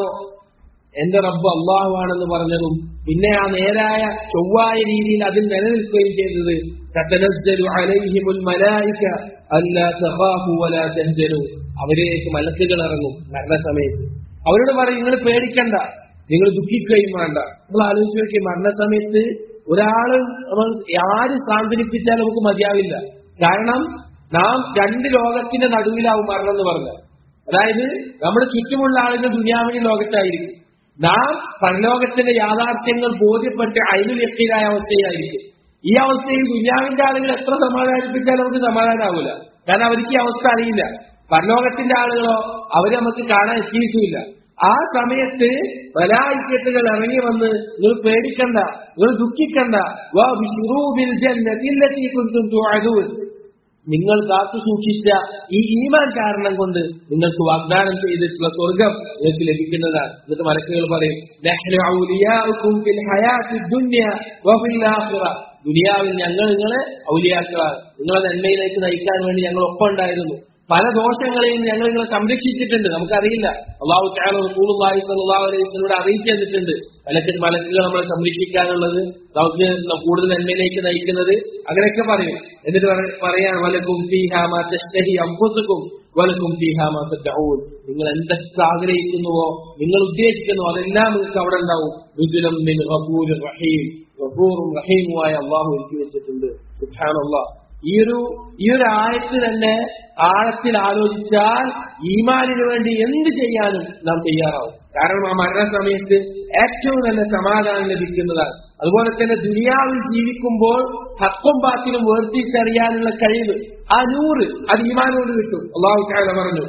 എന്റെ റബ്ബ് അള്ളാഹു ആണെന്ന് പറഞ്ഞതും പിന്നെ ആ നേരായ ചൊവ്വായ രീതിയിൽ അതിൽ നിലനിൽക്കുകയും ചെയ്തത് തതനസ്സലു അലൈഹിമുൽ മലായിക അല്ലാ തഖാഫു വലാ തഹ്സനു അവരിലേക്ക് മലക്കുകൾ ഇറങ്ങും മരണസമയത്ത് അവരോട് പറയും നിങ്ങൾ പേടിക്കണ്ട നിങ്ങൾ ദുഃഖിക്കുകയും വേണ്ട നിങ്ങൾ ആലോചിച്ച് നോക്കിയ മരണസമയത്ത് ഒരാള് നമ്മൾ ആര് സാന്ത്വനിപ്പിച്ചാലും നമുക്ക് മതിയാവില്ല കാരണം നാം രണ്ട് ലോകത്തിന്റെ നടുവിലാവും മരണം എന്ന് പറഞ്ഞത് അതായത് നമ്മുടെ ചുറ്റുമുള്ള ആളുകൾ ദുനിയാവിന്റെ ലോകത്തായിരിക്കും നാം പരലോകത്തിന്റെ യാഥാർത്ഥ്യങ്ങൾ ബോധ്യപ്പെട്ട് അതിന് വ്യക്തിയായ അവസ്ഥയിലായിരിക്കും ഈ അവസ്ഥയിൽ ദുനിയാവിന്റെ ആളുകൾ എത്ര സമാധാനിപ്പിച്ചാലും നമുക്ക് സമാധാനമാവില്ല കാരണം അവർക്ക് ഈ അവസ്ഥ അറിയില്ല പരലോകത്തിന്റെ ആളുകളോ അവര് നമുക്ക് കാണാൻ എത്തിയിട്ടുമില്ല ആ സമയത്ത് വലായിക്കത്തുകൾ ഇറങ്ങി വന്ന് നിങ്ങൾ പേടിക്കണ്ട നിങ്ങൾ ദുഃഖിക്കണ്ട വാ ബിശ്റൂ ബിൽ ജന്നത്തി അല്ലത്തി കുൻതും തുഅദൂൻ നിങ്ങൾ കാത്തു സൂക്ഷിച്ച ഈ ഈമാൻ കാരണം കൊണ്ട് നിങ്ങൾക്ക് വാഗ്ദാനം ചെയ്തിട്ടുള്ള സ്വർഗം നിങ്ങൾക്ക് ലഭിക്കുന്നതാണ് എന്നിട്ട് മലക്കുകൾ പറയും "നഹ്നു ഔലിയാഉക്കും ഫിൽ ഹയാത്തി ദുനിയ വഫിൽ ആഖിറ." ദുനിയാവിൽ ഞങ്ങൾ നിങ്ങളെ ഔലിയാക്കളാണ് നിങ്ങളെ നന്മയിലേക്ക് നയിക്കാൻ വേണ്ടി ഞങ്ങൾ ഒപ്പം ഉണ്ടായിരുന്നു പല ദോഷങ്ങളെയും ഞങ്ങൾ നിങ്ങളെ സംരക്ഷിച്ചിട്ടുണ്ട് നമുക്കറിയില്ല അള്ളാഹു താല റസൂലുള്ളാഹി സ്വല്ലല്ലാഹു അലൈഹി വസല്ലമയോട് അറിയിച്ചു തന്നിട്ടുണ്ട് മലക്ക് മലക്കുകൾ നമ്മളെ സംരക്ഷിക്കാനുള്ളത് നമുക്ക് കൂടുതൽ നന്മയിലേക്ക് നയിക്കുന്നത് അങ്ങനെയൊക്കെ പറയും എന്നിട്ട് പറ- പറയാൻ വലക്കും ഫീഹാ മാ തശ്തഹി അൻഫുസുക്കും വലക്കും ഫീഹാ മാ തദ്ഊൻ നിങ്ങൾ എന്തൊക്കെ ആഗ്രഹിക്കുന്നുവോ നിങ്ങൾ ഉദ്ദേശിക്കുന്നുവോ അതെല്ലാം നിങ്ങൾക്ക് അവിടെ ഉണ്ടാവും നുസുലം മിൻ ഗഫൂരിർ റഹീം ഗഫൂറും റഹീമുമായ അള്ളാഹു ഒരുക്കി വെച്ചിട്ടുണ്ട് സുബ്ഹാനല്ലാഹ് ഈ ഒരു ഈ ഒരു ആയത്ത് തന്നെ ആഴത്തിൽ ആലോചിച്ചാൽ ഈമാനിന് വേണ്ടി എന്ത് ചെയ്യാനും നാം തയ്യാറാവും കാരണം ആ മരണസമയത്ത് ഏറ്റവും നല്ല സമാധാനം ലഭിക്കുന്നതാണ് അതുപോലെ തന്നെ ദുനിയാവിൽ ജീവിക്കുമ്പോൾ ഹക്കും ബാത്തിനും വേർതിരിച്ചറിയാനുള്ള കഴിവ് ആ നൂറ് അത് ഈമാനോട് കിട്ടും അള്ളാഹു താല പറഞ്ഞു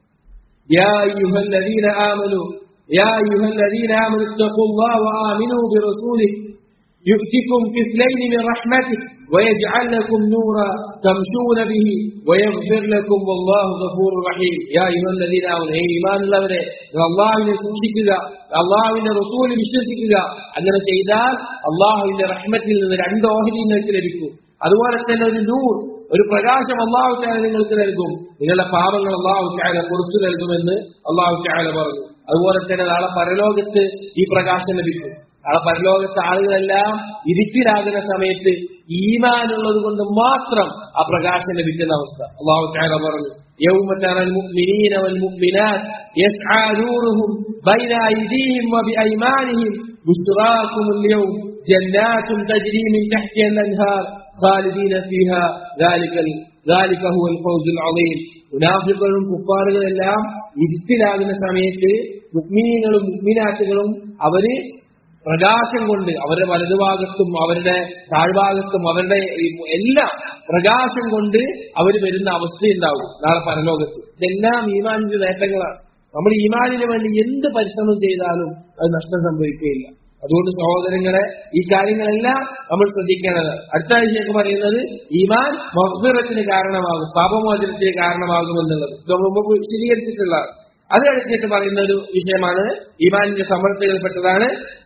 يا أيها الذين آمنوا يا أيها الذين آمنوا اتقوا الله وآمنوا برسوله يؤتكم كفلين من رحمته ويجعل لكم نورا تمشون به ويغفر لكم والله غفور رحيم يا أيها الذين آمنوا أي إيمان ഉള്ളവരെ അള്ളാഹുവിനെ സൂക്ഷിക്കുക അള്ളാഹുവിന്റെ റസൂൽ വിശ്വസിക്കുക അങ്ങനെ ചെയ്താൽ അള്ളാഹുവിന്റെ റഹ്മത്തിൽ നിന്ന് രണ്ട് ഓഹരി നിങ്ങൾക്ക് ലഭിക്കും അതുപോലെ തന്നെ ഒരു നൂർ ഒരു പ്രകാശം അള്ളാഹു ചായ നിങ്ങൾക്ക് നൽകും നിങ്ങളുടെ പാപങ്ങൾ അള്ളാഹു ചായ കൊടുത്തു നൽകുമെന്ന് അള്ളാഹു ചായ പറഞ്ഞു അതുപോലെ തന്നെ നാളെ പരലോകത്ത് ഈ പ്രകാശം ലഭിക്കും നാളെ പരലോകത്തെ ആളുകളെല്ലാം ഇരുട്ടിലാകുന്ന സമയത്ത് ഈമാനുള്ളത് കൊണ്ട് മാത്രം ആ പ്രകാശം ലഭിക്കുന്ന അവസ്ഥ അള്ളാഹു താല പറഞ്ഞു يوم ترى المؤمنين والمؤمنات يسعى نورهم بين أيديهم وبأيمانهم بشراكم اليوم جنات تجري من تحتها الأنهار خالدين فيها ذلك ذلك هو الفوز العظيم മുനാഫികളും കുഫാറുകളും എല്ലാം ഇരുട്ടിലാകുന്ന സമയത്ത് മുക്മിനീങ്ങളും മുക്മിനാറ്റുകളും അവര് പ്രകാശം കൊണ്ട് അവരുടെ വലതുഭാഗത്തും അവരുടെ താഴ്ഭാഗത്തും അവരുടെ ഈ എല്ലാം പ്രകാശം കൊണ്ട് അവർ വരുന്ന അവസ്ഥയുണ്ടാവും നാളെ പരലോകത്ത് ഇതെല്ലാം ഈമാനിന്റെ നേട്ടങ്ങളാണ് നമ്മൾ ഈമാനിന് വേണ്ടി എന്ത് പരിശ്രമം ചെയ്താലും അത് നഷ്ടം സംഭവിക്കുകയില്ല അതുകൊണ്ട് സഹോദരങ്ങളെ ഈ കാര്യങ്ങളെല്ലാം നമ്മൾ ശ്രദ്ധിക്കേണ്ടത് അടുത്ത ആഴ്ചയൊക്കെ പറയുന്നത് ഈമാൻ മഹ്ഫിറത്തിന് കാരണമാകും പാപമോചനത്തിന് കാരണമാകും എന്നുള്ളത് ഇത് നമ്മൾ മുമ്പ് വിശദീകരിച്ചിട്ടുള്ള അത് അടുത്തിട്ട് പറയുന്ന ഒരു വിഷയമാണ് ഈമാനിന്റെ സമർത്ഥകളിൽപ്പെട്ടതാണ്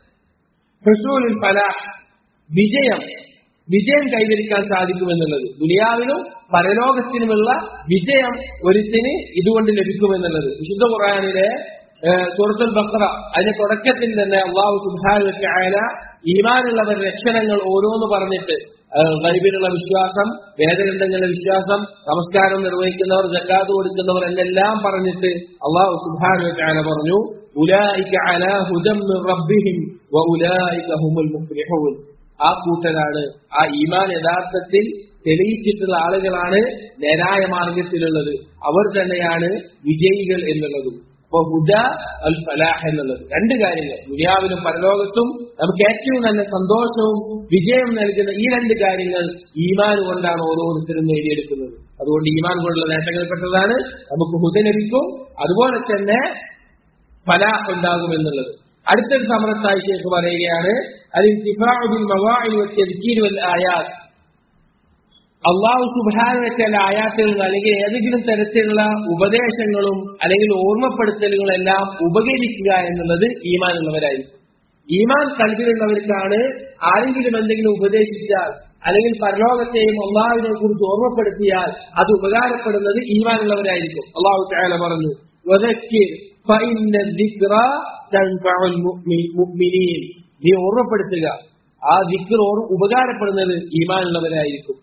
ഹുസൂലുൽ ഫലാഹ് വിജയം വിജയം കൈവരിക്കാൻ സാധിക്കുമെന്നുള്ളത് ദുനിയാവിലും പരലോകത്തിനുമുള്ള വിജയം ഒരുത്തിന് ഇതുകൊണ്ട് ലഭിക്കുമെന്നുള്ളത് വിശുദ്ധ ഖുറാനിലെ സൂറത്തുൽ ബക്ര അതിന്റെ തുടക്കത്തിൽ തന്നെ അള്ളാഹു സുബാനു ആയ ഈമാനുള്ളവരുടെ ലക്ഷണങ്ങൾ ഓരോന്ന് പറഞ്ഞിട്ട് ഗൈബിലുള്ള വിശ്വാസം വേദഗ്രന്ഥങ്ങളുടെ വിശ്വാസം നമസ്കാരം നിർവഹിക്കുന്നവർ ജക്കാത്ത് കൊടുക്കുന്നവർ എന്നെല്ലാം പറഞ്ഞിട്ട് അള്ളാഹു സുബാനു ആല പറഞ്ഞു ഉലായിക അലാ ഹുദം മിർ റബ്ബിഹിം വ ഉലായിക ഹുമുൽ മുഫ്ലിഹൂൻ ആ കൂട്ടരാണ് ആ ഈമാൻ യഥാർത്ഥത്തിൽ തെളിയിച്ചിട്ടുള്ള ആളുകളാണ് നേരായ മാർഗത്തിലുള്ളത് അവർ തന്നെയാണ് വിജയികൾ എന്നുള്ളതും അപ്പൊ ഹുദ അൽ ഫലാഹ് എന്നുള്ളത് രണ്ട് കാര്യങ്ങൾ ദുനിയാവിലും പരലോകത്തും നമുക്ക് ഏറ്റവും നല്ല സന്തോഷവും വിജയം നൽകുന്ന ഈ രണ്ട് കാര്യങ്ങൾ ഈമാൻ കൊണ്ടാണ് ഓരോരുത്തരും നേടിയെടുക്കുന്നത് അതുകൊണ്ട് ഈമാൻ കൊണ്ടുള്ള നേട്ടങ്ങൾപ്പെട്ടതാണ് നമുക്ക് ഹുദ ലഭിക്കും അതുപോലെ തന്നെ ഫലാഹ് ഉണ്ടാകും എന്നുള്ളത് അടുത്തൊരു സമരത്തായി ശേഖ് പറയുകയാണ് അള്ളാഹു സുബാന ആയാത്തുകൾ അല്ലെങ്കിൽ ഏതെങ്കിലും തരത്തിലുള്ള ഉപദേശങ്ങളും അല്ലെങ്കിൽ ഓർമ്മപ്പെടുത്തലുകളും എല്ലാം ഉപകരിക്കുക എന്നുള്ളത് ഈമാനുള്ളവരായിരിക്കും ഈമാൻ കൽവിലുള്ളവർക്കാണ് ആരെങ്കിലും എന്തെങ്കിലും ഉപദേശിച്ചാൽ അല്ലെങ്കിൽ പരലോകത്തെയും അള്ളാഹുവിനെ കുറിച്ച് ഓർമ്മപ്പെടുത്തിയാൽ അത് ഉപകാരപ്പെടുന്നത് ഈമാനുള്ളവരായിരിക്കും അള്ളാഹു ചായാല പറഞ്ഞു നീ ഓർമ്മപ്പെടുത്തുക ആ ദിക്കർ ഓർ ഉപകാരപ്പെടുന്നത് ഈമാനുള്ളവരായിരിക്കും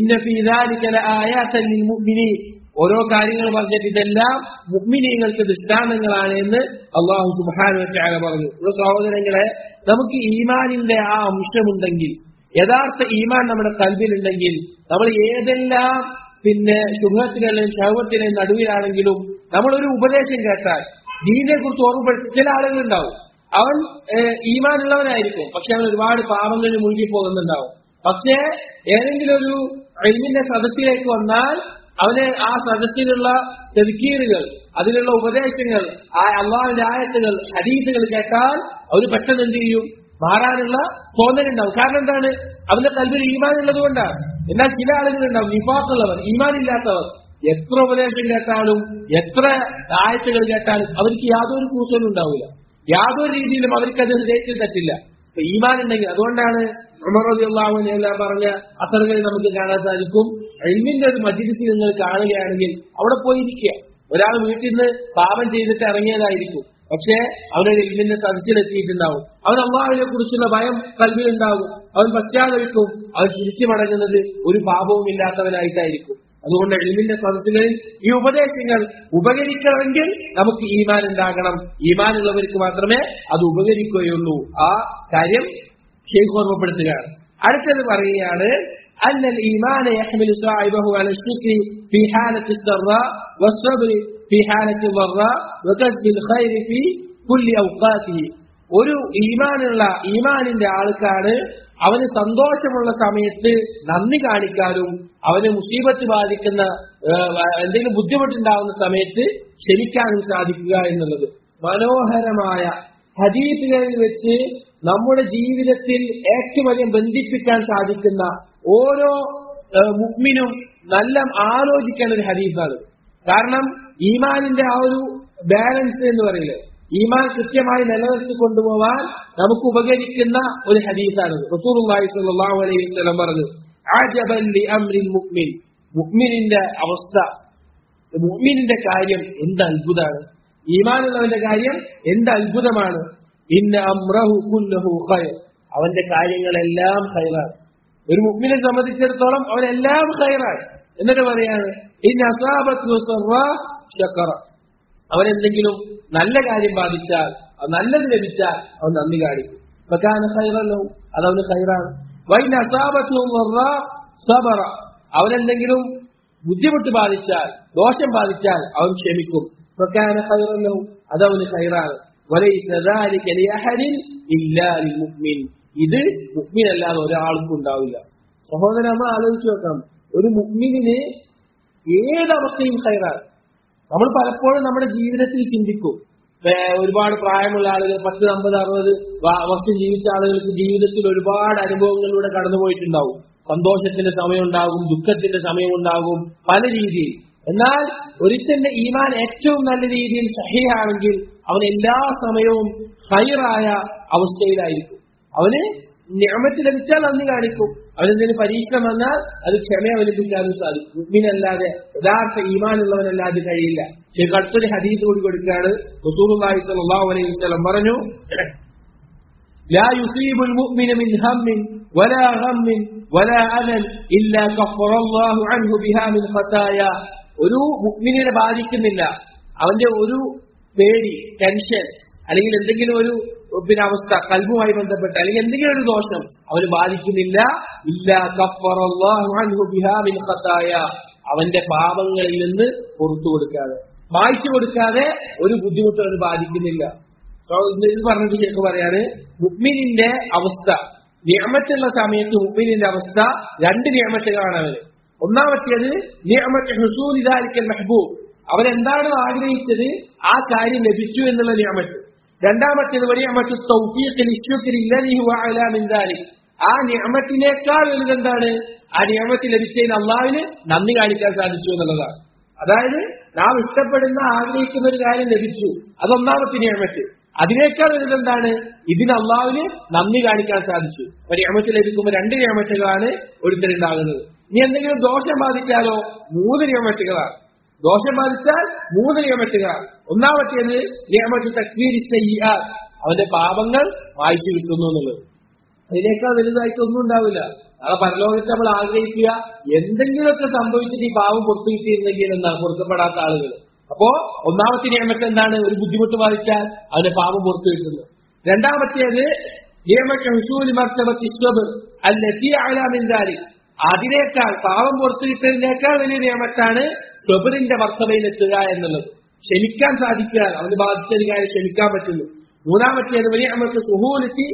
ഓരോ കാര്യങ്ങൾ പറഞ്ഞിട്ട് ഇതെല്ലാം മുഗ്മിനീങ്ങൾക്ക് ദൃഷ്ടാന്തങ്ങളാണ് എന്ന് അള്ളാഹു സുബാനു ചാല പറഞ്ഞു ഇവിടെ സഹോദരങ്ങളെ നമുക്ക് ഈമാനിന്റെ ആ അംശമുണ്ടെങ്കിൽ യഥാർത്ഥ ഈമാൻ നമ്മുടെ കൽവിലുണ്ടെങ്കിൽ നമ്മൾ ഏതെല്ലാം പിന്നെ ശുഭത്തിലെയും ശവത്തിലെയും നടുവിലാണെങ്കിലും നമ്മളൊരു ഉപദേശം കേട്ടാൽ ദീനെ കുറിച്ച് ഓർമ്മപ്പെടുത്തി ചില ആളുകളുണ്ടാവും അവൻ ഈമാനുള്ളവനായിരിക്കും പക്ഷെ അവൻ ഒരുപാട് പാപങ്ങളിൽ മുഴുകി പോകുന്നുണ്ടാവും പക്ഷേ ഏതെങ്കിലും ഒരു എൽമിന്റെ സദസ്സിലേക്ക് വന്നാൽ അവന് ആ സദസ്സിലുള്ള തെതുക്കീറുകൾ അതിലുള്ള ഉപദേശങ്ങൾ ആ അള്ളാഹിന്റെ ആയത്തുകൾ ഹദീസുകൾ കേട്ടാൽ അവര് പെട്ടെന്ന് എന്ത് ചെയ്യും മാറാനുള്ള തോന്നലുണ്ടാവും കാരണം എന്താണ് അവന്റെ കൽവിൽ ഈമാൻ ഉള്ളത് കൊണ്ടാണ് എന്നാൽ ചില ആളുകളുണ്ടാവും നിഫാസുള്ളവർ ഈമാൻ ഇല്ലാത്തവർ എത്ര ഉപദേശം കേട്ടാലും എത്ര ആയത്തുകൾ കേട്ടാലും അവർക്ക് യാതൊരു കൂസലും ഉണ്ടാവില്ല യാതൊരു രീതിയിലും അവർക്ക് അത് ഹൃദയത്തിൽ തട്ടില്ല ഇപ്പൊ ഈമാൻ ഉണ്ടെങ്കിൽ അതുകൊണ്ടാണ് ഉമറുദ്ദാഹുവിനെ എല്ലാം പറഞ്ഞ അത്തറുകൾ നമുക്ക് കാണാൻ സാധിക്കും എൽമിന്റെ ഒരു മജിലിസ് നിങ്ങൾ കാണുകയാണെങ്കിൽ അവിടെ പോയിരിക്കുക ഒരാൾ വീട്ടിൽ നിന്ന് പാപം ചെയ്തിട്ട് ഇറങ്ങിയതായിരിക്കും പക്ഷേ അവനൊരു എൽമിന്റെ സദസ്സിലെത്തിയിട്ടുണ്ടാവും അവൻ അള്ളാഹുവിനെ കുറിച്ചുള്ള ഭയം കൽവിലുണ്ടാകും അവൻ പശ്ചാത്തലിക്കും അവൻ തിരിച്ചു മടങ്ങുന്നത് ഒരു പാപവും ഇല്ലാത്തവനായിട്ടായിരിക്കും അതുകൊണ്ട് എൽമിന്റെ സദസ്സുകളിൽ ഈ ഉപദേശങ്ങൾ ഉപകരിക്കണമെങ്കിൽ നമുക്ക് ഈമാൻ ഉണ്ടാകണം ഈമാൻ ഉള്ളവർക്ക് മാത്രമേ അത് ഉപകരിക്കുകയുള്ളൂ ആ കാര്യം ഷെയ്ഖ് ഓർമ്മപ്പെടുത്തുകയാണ് അടുത്തത് പറയുകയാണ് أن الإيمان يحمل صاحبه على الشكر في حالة السراء والصبر في حالة الضراء وكسب الخير في كل أوقاته ഒരു ഈമാനുള്ള ഈമാനിന്റെ ആൾക്കാണ് അവന് സന്തോഷമുള്ള സമയത്ത് നന്ദി കാണിക്കാനും അവന് മുസീബത്ത് ബാധിക്കുന്ന എന്തെങ്കിലും ബുദ്ധിമുട്ടുണ്ടാകുന്ന സമയത്ത് ക്ഷമിക്കാനും സാധിക്കുക എന്നുള്ളത് മനോഹരമായ ഹദീസുകളിൽ വെച്ച് നമ്മുടെ ജീവിതത്തിൽ ഏറ്റവും അധികം ബന്ധിപ്പിക്കാൻ സാധിക്കുന്ന ഓരോ മുഗ്മിനും നല്ല ആലോചിക്കേണ്ട ഒരു ഹദീസാണ് കാരണം ഈമാനിന്റെ ആ ഒരു ബാലൻസ് എന്ന് പറയില്ലേ ഈമാൻ കൃത്യമായി നിലനിർത്തി കൊണ്ടുപോവാൻ നമുക്ക് ഉപകരിക്കുന്ന ഒരു ഹദീസാണ് റസൂലുള്ളാഹി സ്വല്ലല്ലാഹു അലൈഹി വസല്ലം പറഞ്ഞു അജബൻ ലി അംരിൽ മുഅ്മിൻ മുഅ്മിനിന്റെ അവസ്ഥ മുഅ്മിനിന്റെ കാര്യം എന്ത് അത്ഭുതമാണ് ഈമാനുള്ളവന്റെ കാര്യം എന്ത് അത്ഭുതമാണ് ഇന്ന അമ്രഹു കുല്ലഹു ഖൈർ അവന്റെ കാര്യങ്ങളെല്ലാം ഖൈറാണ് ഒരു മുഗ്മിനെ സംബന്ധിച്ചിടത്തോളം അവനെല്ലാം ഖൈറാണ് എന്നിട്ട് പറയാണ് ഇന്ന അസാബത്തു സർറാ ശക്കറ അവൻ എന്തെങ്കിലും നല്ല കാര്യം ബാധിച്ചാൽ അത് നല്ലത് ലഭിച്ചാൽ അവൻ നന്ദി കാണിക്കും ബക്കാന ഖൈറല്ലോ അതവന് ഖൈറാണ് വൈൻ അസാബത്തു സർറാ സബറ അവനെന്തെങ്കിലും ബുദ്ധിമുട്ട് ബാധിച്ചാൽ ദോഷം ബാധിച്ചാൽ അവൻ ക്ഷമിക്കും ബക്കാന ഖൈറല്ലോ അതവന് ഖൈറാണ് വലൈസ ذلك لأحد إلا للمؤمن ഇത് മുഗ്മിൻ അല്ലാതെ ഒരാൾക്കും ഉണ്ടാവില്ല സഹോദരൻ നമ്മൾ ആലോചിച്ച് നോക്കാം ഒരു മുഗ്മിനിന് ഏതവസ്ഥയും ഖൈറാണ് നമ്മൾ പലപ്പോഴും നമ്മുടെ ജീവിതത്തിൽ ചിന്തിക്കും ഏ, ഒരുപാട് പ്രായമുള്ള ആളുകൾ പത്ത് അമ്പത് അറുപത് വ- വർഷം ജീവിച്ച ആളുകൾക്ക് ജീവിതത്തിൽ ഒരുപാട് അനുഭവങ്ങളിലൂടെ കടന്നുപോയിട്ടുണ്ടാവും സന്തോഷത്തിന്റെ സമയമുണ്ടാകും ദുഃഖത്തിന്റെ സമയമുണ്ടാകും പല രീതിയിൽ എന്നാൽ ഒരുത്തന്റെ ഈമാൻ ഏറ്റവും നല്ല രീതിയിൽ സഹിയാണെങ്കിൽ അവൻ എല്ലാ സമയവും ഹൈറായ അവസ്ഥയിലായിരിക്കും അവന് ഞാമത്ത് ലഭിച്ചാൽ നന്ദി കാണിക്കും അവനെന്തെങ്കിലും പരീക്ഷണം വന്നാൽ അത് ക്ഷമ അവലംബിക്കാനും സാധിക്കും മുഗ്മിനല്ലാതെ യഥാർത്ഥ ഈമാനുള്ളവനല്ലാതെ കഴിയില്ല ശരി അടുത്തൊരു ഹദീസ് കൂടി കൊടുക്കുകയാണ് റസൂലുള്ളാഹി സ്വല്ലല്ലാഹു അലൈഹി വസല്ലം പറഞ്ഞു لا يصيب المؤمن من هم ولا غم ولا أذى إلا كفر الله عنه بها من خطايا ഒരു മുഗ്മിനെ ബാധിക്കുന്നില്ല അവന്റെ ഒരു പേടി ടെൻഷൻ അല്ലെങ്കിൽ എന്തെങ്കിലും ഒരു പിന്നെ അവസ്ഥ കൽബുമായി ബന്ധപ്പെട്ട അല്ലെങ്കിൽ എന്തെങ്കിലും ഒരു ദോഷം അവന് ബാധിക്കുന്നില്ല ഇല്ല കഫറല്ലാഹു അൻഹു ബിഹാ മിൻ ഖതായ അവന്റെ പാപങ്ങളിൽ നിന്ന് പുറത്തു കൊടുക്കാതെ വായിച്ചു കൊടുക്കാതെ ഒരു ബുദ്ധിമുട്ട് അവന് ബാധിക്കുന്നില്ല സോ ഇത് ഇത് പറഞ്ഞിട്ട് ശരിക്കും പറയാണ് മുഗ്മിനിന്റെ അവസ്ഥ നിയമത്തുള്ള സമയത്ത് മുഗ്മിനിന്റെ അവസ്ഥ രണ്ട് നിയമത്തുകളാണ് അവന് ഒന്നാമത്തേത് നിയമത്ത് ഹുസൂൽ ഇതായിരിക്കൽ മെഹബൂബ് അവൻ എന്താണ് ആഗ്രഹിച്ചത് ആ കാര്യം ലഭിച്ചു എന്നുള്ള നിയമത്ത് രണ്ടാമത്തേത് വലിയ മറ്റു തൗഫീഖിൽ ഇഷ്യൂഖിൽ ഇല്ലലിഹു അഅലാ മിൻ ദാലിക് ആ നിയമത്തിനേക്കാൾ വലുതെന്താണ് ആ നിയമത്തിൽ ലഭിച്ചതിന് അള്ളാഹുവിന് നന്ദി കാണിക്കാൻ സാധിച്ചു എന്നുള്ളതാണ് അതായത് നാം ഇഷ്ടപ്പെടുന്ന ആഗ്രഹിക്കുന്ന ഒരു കാര്യം ലഭിച്ചു അതൊന്നാമത്തെ നിയമത്ത് അതിനേക്കാൾ വലുതെന്താണ് ഇതിന് അള്ളാഹുവിന് നന്ദി കാണിക്കാൻ സാധിച്ചു ഒരു നിയമത്തിൽ ലഭിക്കുമ്പോൾ രണ്ട് നിയമത്തുകളാണ് ഒരുത്തരുണ്ടാകുന്നത് ഇനി എന്തെങ്കിലും ദോഷം ബാധിച്ചാലോ മൂന്ന് നിയമത്തുകളാണ് ദോഷം ബാധിച്ചാൽ മൂന്ന് നിയമത്തുകളാണ് ഒന്നാമത്തേത് നിയമത്തിൽ തക്വീരി അവന്റെ പാപങ്ങൾ വായിച്ചു കിട്ടുന്നു എന്നുള്ളത് അതിനേക്കാൾ വലുതായിട്ട് ഒന്നും ഉണ്ടാവില്ല നാളെ പരലോകത്ത് നമ്മൾ ആഗ്രഹിക്കുക എന്തെങ്കിലുമൊക്കെ സംഭവിച്ചിട്ട് ഈ പാവം പുറത്തു കിട്ടിയിരുന്നെങ്കിൽ എന്നാണ് പൊറുക്കപ്പെടാത്ത ആളുകൾ അപ്പോ ഒന്നാമത്തെ നിയമത്തെ എന്താണ് ഒരു ബുദ്ധിമുട്ട് ബാധിച്ചാൽ അവന്റെ പാപം പുറത്തു കിട്ടുന്നു രണ്ടാമത്തേത് നിയമത്തെ ഹുസൂലി മർത്തബത്തി സ്വബ് അല്ലെത്തി ആലാമിന്താരി അതിനേക്കാൾ പാവം പുറത്തു കിട്ടുന്നതിനേക്കാൾ വലിയ നിയമത്താണ് സ്വബറിന്റെ വർത്തമയിലെത്തുക എന്നുള്ളത് ക്ഷമിക്കാൻ സാധിക്കുക അവന് ബാധിച്ച ഒരു കാര്യം ക്ഷമിക്കാൻ പറ്റുന്നു മൂന്നാമത്തേത് വലിയ നമുക്ക് സുഹൂലെത്തി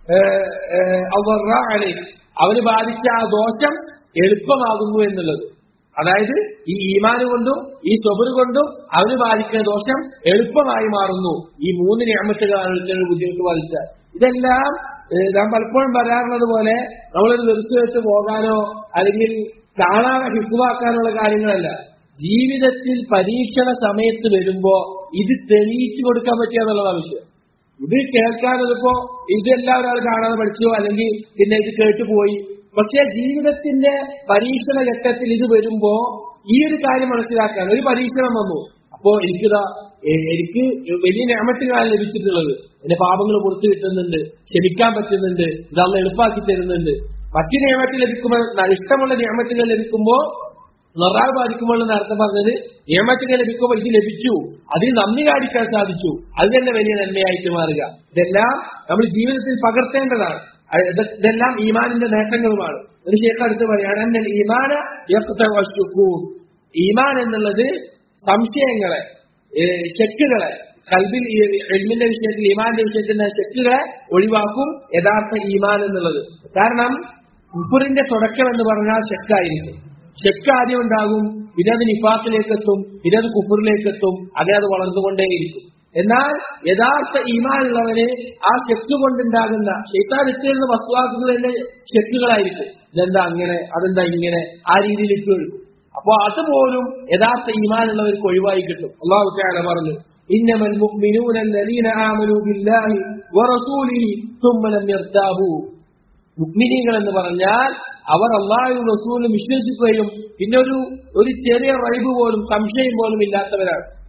അവരെ അവന് ബാധിച്ച ആ ദോഷം എളുപ്പമാകുന്നു എന്നുള്ളത് അതായത് ഈ ഈമാന് കൊണ്ടും ഈ സ്വബറ് കൊണ്ടും അവന് ബാധിക്കുന്ന ദോഷം എളുപ്പമായി മാറുന്നു ഈ മൂന്ന് ഞാമത്തുകളാണ് ഒരു ബുദ്ധിമുട്ട് ബാധിച്ചാൽ ഇതെല്ലാം ഏഹ്, നാം പലപ്പോഴും പറയാറുള്ളത് പോലെ നമ്മളൊരു ദിവസം വെച്ച് പോകാനോ അല്ലെങ്കിൽ കാണാതെ ഹിസുവാക്കാനുള്ള കാര്യങ്ങളല്ല ജീവിതത്തിൽ പരീക്ഷണ സമയത്ത് വരുമ്പോ ഇത് തെളിയിച്ചു കൊടുക്കാൻ പറ്റുക എന്നുള്ളതാണ് വിഷയം ഇത് കേൾക്കാനതിപ്പോ ഇതെല്ലാം ഒരാൾ കാണാതെ പഠിച്ചോ അല്ലെങ്കിൽ പിന്നെ ഇത് കേട്ടുപോയി പക്ഷെ ജീവിതത്തിന്റെ പരീക്ഷണ ഘട്ടത്തിൽ ഇത് വരുമ്പോ ഈ ഒരു കാര്യം മനസ്സിലാക്കാൻ ഒരു പരീക്ഷണം വന്നു അപ്പോ എനിക്കിതാ എ- എനിക്ക് വലിയ ഞാമത്തിനാണ് ലഭിച്ചിട്ടുള്ളത് എന്റെ പാപങ്ങൾ പുറത്തു കിട്ടുന്നുണ്ട് ക്ഷമിക്കാൻ പറ്റുന്നുണ്ട് ഇതല്ല എളുപ്പാക്കി തരുന്നുണ്ട് മറ്റു നിയമത്തിൽ ലഭിക്കുമ്പോൾ ന- ഇഷ്ടമുള്ള നിയമത്തിൽ ലഭിക്കുമ്പോ നിറാവ് ബാധിക്കുമ്പോൾ നേരത്തെ പറഞ്ഞത് നിയമത്തിന് ലഭിക്കുമ്പോൾ ഇത് ലഭിച്ചു അതിൽ നന്ദി കാണിക്കാൻ സാധിച്ചു അത് തന്നെ വലിയ നന്മയായിട്ട് മാറുക ഇതെല്ലാം നമ്മൾ ജീവിതത്തിൽ പകർത്തേണ്ടതാണ് അത് ഇത് ഇതെല്ലാം ഈമാനിന്റെ നേട്ടങ്ങളുമാണ് ഒരു ശേഷം അടുത്ത് പറയാണ് എന്നാൽ ഈമാന യഖ്തവശുക്കൂ. ഈമാൻ എന്നുള്ളത് സംശയങ്ങളെ ഏഹ് ശെക്കുകളെ കൽബിൽ ഈ എൽമിന്റെ വിഷയത്തിൽ ഈമാന്റെ വിഷയത്തിൽ ശെക്കുകളെ ഒഴിവാക്കും യഥാർത്ഥ ഈമാൻ എന്നുള്ളത് കാരണം കുഫറിന്റെ തുടക്കം എന്ന് പറഞ്ഞാൽ ശെക്കായിരിക്കും ശെക്ക് ആദ്യം ഉണ്ടാകും പിന്നെ അത് നിഫാത്തിലേക്ക് എത്തും പിന്നെ അത് കുഫറിലേക്ക് എത്തും അതേ അത് വളർന്നുകൊണ്ടേയിരിക്കും എന്നാൽ യഥാർത്ഥ ഈമാനുള്ളവന് ആ ശെക്ക് കൊണ്ടുണ്ടാകുന്ന ഷെയ്ത്താൻ ഇട്ടിരുന്ന വസ്തുവാക്കുകൾ തന്നെ ശെക്കുകളായിരിക്കും ഇതെന്താ അങ്ങനെ അതെന്താ ഇങ്ങനെ ആ രീതിയിൽ ഇട്ടുകൊടുക്കും അപ്പൊ അതുപോലും യഥാർത്ഥ ഈമാനുള്ളവർക്ക് ഒഴിവായി കിട്ടും അള്ളാഹു താല പറഞ്ഞു ഇന്നമൽ മുഅ്മിനൂന الذين آمنوا بالله ورسوله ثم لم يرتابوا മുഗ്മിനീകൾ എന്ന് പറഞ്ഞാൽ അവർ അള്ളാഹു റസൂലും വിശ്വസിക്കുകയും പിന്നെ ഒരു ഒരു ചെറിയ റൈബ് പോലും സംശയം പോലും ഇല്ലാത്തവരാണ്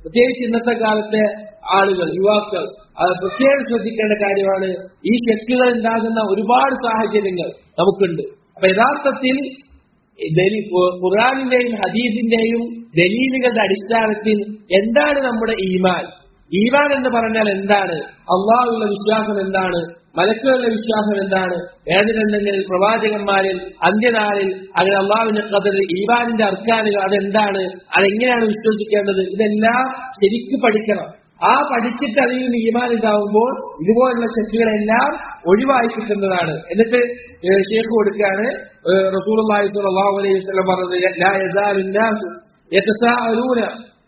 പ്രത്യേകിച്ച് ഇന്നത്തെ കാലത്തെ ആളുകൾ യുവാക്കൾ അത് പ്രത്യേകം ശ്രദ്ധിക്കേണ്ട കാര്യമാണ് ഈ ശക്തികൾ ഉണ്ടാകുന്ന ഒരുപാട് സാഹചര്യങ്ങൾ നമുക്കുണ്ട് അപ്പൊ യഥാർത്ഥത്തിൽ ദലി- ഖു- ഖുർആനിന്റെയും ഹദീസിന്റെയും ദലീലുകളുടെ അടിസ്ഥാനത്തിൽ എന്താണ് നമ്മുടെ ഈമാൻ ഈമാൻ എന്ന് പറഞ്ഞാൽ എന്താണ് അള്ളാഹുള്ള വിശ്വാസം എന്താണ് മലക്കുകളുടെ വിശ്വാസം എന്താണ് വേദനണ്ടെങ്കിൽ പ്രവാചകന്മാരിൽ അന്ത്യനാളിൽ അങ്ങനെ അള്ളാഹുവിന്റെ കഥയിൽ ഈമാനിന്റെ അർക്കാനുകൾ അതെന്താണ് അതെങ്ങനെയാണ് വിശ്വസിക്കേണ്ടത് ഇതെല്ലാം ശരിക്ക് പഠിക്കണം ആ പഠിച്ചിട്ട് അതിൽ നിന്ന് ഈമാൻ ഉണ്ടാവുമ്പോൾ ഇതുപോലുള്ള ശക്തികളെല്ലാം ഒഴിവായി കിട്ടുന്നതാണ് എന്നിട്ട് ഏഹ് ഷേഖ് കൊടുക്കുകയാണ് ഏഹ് റസൂലുള്ളാഹി സ്വല്ലല്ലാഹു അലൈഹി വസല്ലം പറഞ്ഞത് ലാ യസാലു الناس يتساءلون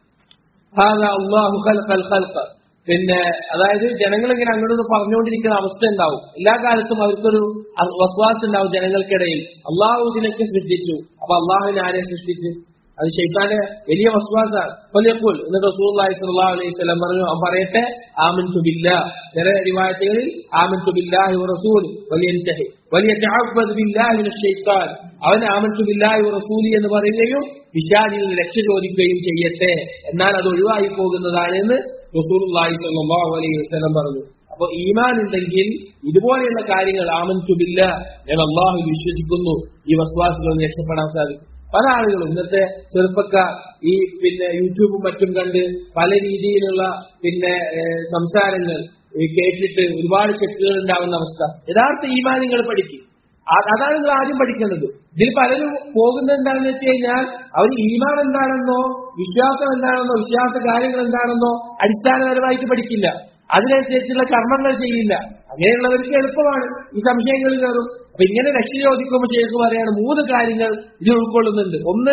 هذا الله خلق الخلق പിന്നെ അതായത് ജനങ്ങൾ ഇങ്ങനെ അങ്ങോട്ട് പറഞ്ഞുകൊണ്ടിരിക്കുന്ന അവസ്ഥ ഉണ്ടാവും എല്ലാ കാലത്തും അവർക്കൊരു അ- വസ്വാസം ഉണ്ടാവും ജനങ്ങൾക്കിടയിൽ അള്ളാഹു ഇതിനൊക്കെ സൃഷ്ടിച്ചു അപ്പൊ അള്ളാഹുവിനെ ആരെ സൃഷ്ടിച്ച് അത് ഷെയ്ത്താന്റെ വലിയ വസ്വാസാണ് വലിയപ്പോൾ എന്നിട്ട് റസൂലുള്ളാഹി സ്വല്ലല്ലാഹു അലൈഹി വസല്ലം പറഞ്ഞു അവൻ പറയട്ടെ ആമൻതു ബില്ലാഹ് ചില റിവായത്തുകളിൽ ആമൻതു ബില്ലാഹി വറസൂൽ വലിയൻതഹി വലിയതഅബ്ബദ് ബില്ലാഹി മിനശ് ഷൈത്താൻ അവൻ ആമൻതു ബില്ലാഹി വറസൂലി എന്ന് പറയുകയും പിശാചിൽ നിന്ന് രക്ഷ ചോദിക്കുകയും ചെയ്യട്ടെ എന്നാൽ അത് ഒഴിവായി പോകുന്നതാണ് എന്ന് റസൂലുള്ളാഹി സ്വല്ലല്ലാഹു അലൈഹി വസല്ലം പറഞ്ഞു അപ്പൊ ഈമാൻ ഉണ്ടെങ്കിൽ ഇതുപോലെയുള്ള കാര്യങ്ങൾ ആമൻതു ബില്ലാഹ് ഞാൻ അള്ളാഹു വിശ്വസിക്കുന്നു ഈ വസ്വാസികളിൽ നിന്ന് രക്ഷപ്പെടാൻ സാധിക്കും പല ആളുകളും ഇന്നത്തെ ചെറുപ്പക്കാർ ഈ പിന്നെ യൂട്യൂബും മറ്റും കണ്ട് പല രീതിയിലുള്ള പിന്നെ ഏഹ്, സംസാരങ്ങൾ ഈ കേട്ടിട്ട് ഒരുപാട് ചെക്കുകൾ ഉണ്ടാകുന്ന അവസ്ഥ യഥാർത്ഥ ഈമാൻ നിങ്ങൾ പഠിക്കും ആ- അതാണ് നിങ്ങൾ ആദ്യം പഠിക്കേണ്ടത് ഇതിൽ പലരും പോകുന്നത് എന്താണെന്ന് വെച്ച് കഴിഞ്ഞാൽ അവർ ഈമാൻ എന്താണെന്നോ വിശ്വാസം എന്താണെന്നോ വിശ്വാസ കാര്യങ്ങൾ എന്താണെന്നോ അടിസ്ഥാനപരമായിട്ട് പഠിക്കില്ല അതിനനുസരിച്ചുള്ള കർമ്മങ്ങൾ ചെയ്യില്ല അങ്ങനെയുള്ളവർക്ക് എളുപ്പമാണ് ഈ സംശയങ്ങൾ കയറും അപ്പൊ ഇങ്ങനെ രക്ഷ ചോദിക്കുമ്പോൾ ശേഷം പറയാണ് മൂന്ന് കാര്യങ്ങൾ ഇത് ഉൾക്കൊള്ളുന്നുണ്ട് ഒന്ന്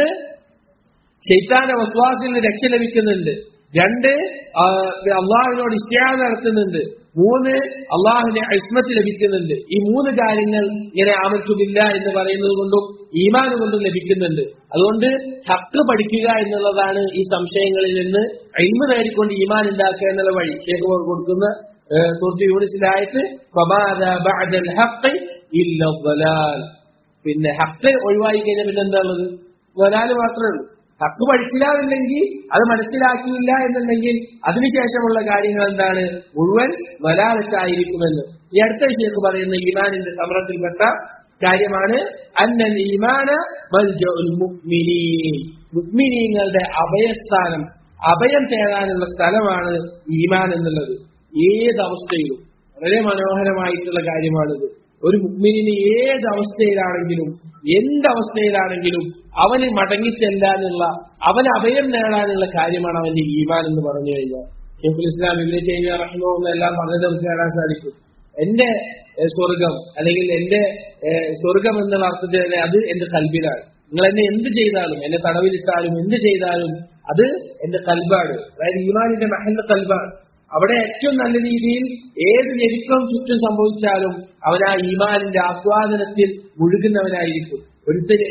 ശൈത്താന്റെ വസ്വാസിൽ നിന്ന് രക്ഷ ലഭിക്കുന്നുണ്ട് രണ്ട് ആ, അള്ളാഹുവിനോട് ഇഷ്ടാന നടത്തുന്നുണ്ട് മൂന്ന് അള്ളാഹുവിന്റെ അസ്മത്ത് ലഭിക്കുന്നുണ്ട് ഈ മൂന്ന് കാര്യങ്ങൾ ഇങ്ങനെ ആമർച്ചുമില്ല എന്ന് പറയുന്നത് കൊണ്ടും ഈമാൻ കൊണ്ടും ലഭിക്കുന്നുണ്ട് അതുകൊണ്ട് ഹക്ക് പഠിക്കുക എന്നുള്ളതാണ് ഈ സംശയങ്ങളിൽ നിന്ന് അയിമ നേടിക്കൊണ്ട് ഈമാൻ ഉണ്ടാക്കുക എന്നുള്ള വഴി ഷേഖ് അവർ കൊടുക്കുന്ന ഏഹ്, സുഹൃത്ത് യൂണിസിലായിട്ട് ഫമാദ ബഅദൽ ഹഖ് ഇല്ല ളലാൽ. പിന്നെ ഹക്ക് ഒഴിവായി കഴിഞ്ഞാൽ പിന്നെ എന്താ ഉള്ളത് വലാല് മാത്രമേ ഉള്ളൂ ഹക്ക് പഠിച്ചില്ലാന്നുണ്ടെങ്കിൽ അത് മനസ്സിലാക്കിയില്ല എന്നുണ്ടെങ്കിൽ അതിനുശേഷമുള്ള കാര്യങ്ങൾ എന്താണ് മുഴുവൻ വലാലത്തായിരിക്കുമെന്ന് ഈ അടുത്ത വിഷയത്ത് പറയുന്ന ഈമാനിന്റെ സമരത്തിൽപ്പെട്ട കാര്യമാണ് അന്നൽ ഈമാന മൽജഉൽ മുഅ്മിനീൻ മുഅ്മിനീങ്ങളുടെ അഭയസ്ഥാനം അഭയം തേടാനുള്ള സ്ഥലമാണ് ഈമാൻ എന്നുള്ളത് ഏത് അവസ്ഥയിലും വളരെ മനോഹരമായിട്ടുള്ള കാര്യമാണിത് ഒരു മുഗ്മിനിന് ഏത് അവസ്ഥയിലാണെങ്കിലും എന്ത് അവസ്ഥയിലാണെങ്കിലും അവന് മടങ്ങിച്ചെല്ലാനുള്ള അവന് അഭയം നേടാനുള്ള കാര്യമാണ് അവന്റെ ഈമാൻ എന്ന് പറഞ്ഞു കഴിഞ്ഞാൽ ഷെയ്ഖുൽ ഇസ്ലാം ഇബിനെ ചെയ്യുന്ന റഹ്മോ എല്ലാം പറഞ്ഞു നമുക്ക് നേടാൻ സാധിക്കും എന്റെ ഏഹ്, സ്വർഗം അല്ലെങ്കിൽ എന്റെ ഏഹ്, സ്വർഗം എന്നുള്ള അർത്ഥത്തിൽ തന്നെ അത് എന്റെ കൽബിലാണ് നിങ്ങൾ എന്നെ എന്ത് ചെയ്താലും എന്നെ തടവിലിട്ടാലും എന്ത് ചെയ്താലും അത് എന്റെ കൽബാണ് അതായത് ഈമാനിന്റെ മഹന്റെ കൽബാണ് അവിടെ ഏറ്റവും നല്ല രീതിയിൽ ഏത് ഞെരുക്കം ചുറ്റും സംഭവിച്ചാലും അവൻ ആ ഈമാനിന്റെ ആസ്വാദനത്തിൽ മുഴുകുന്നവനായിരിക്കും ഒരുത്തന്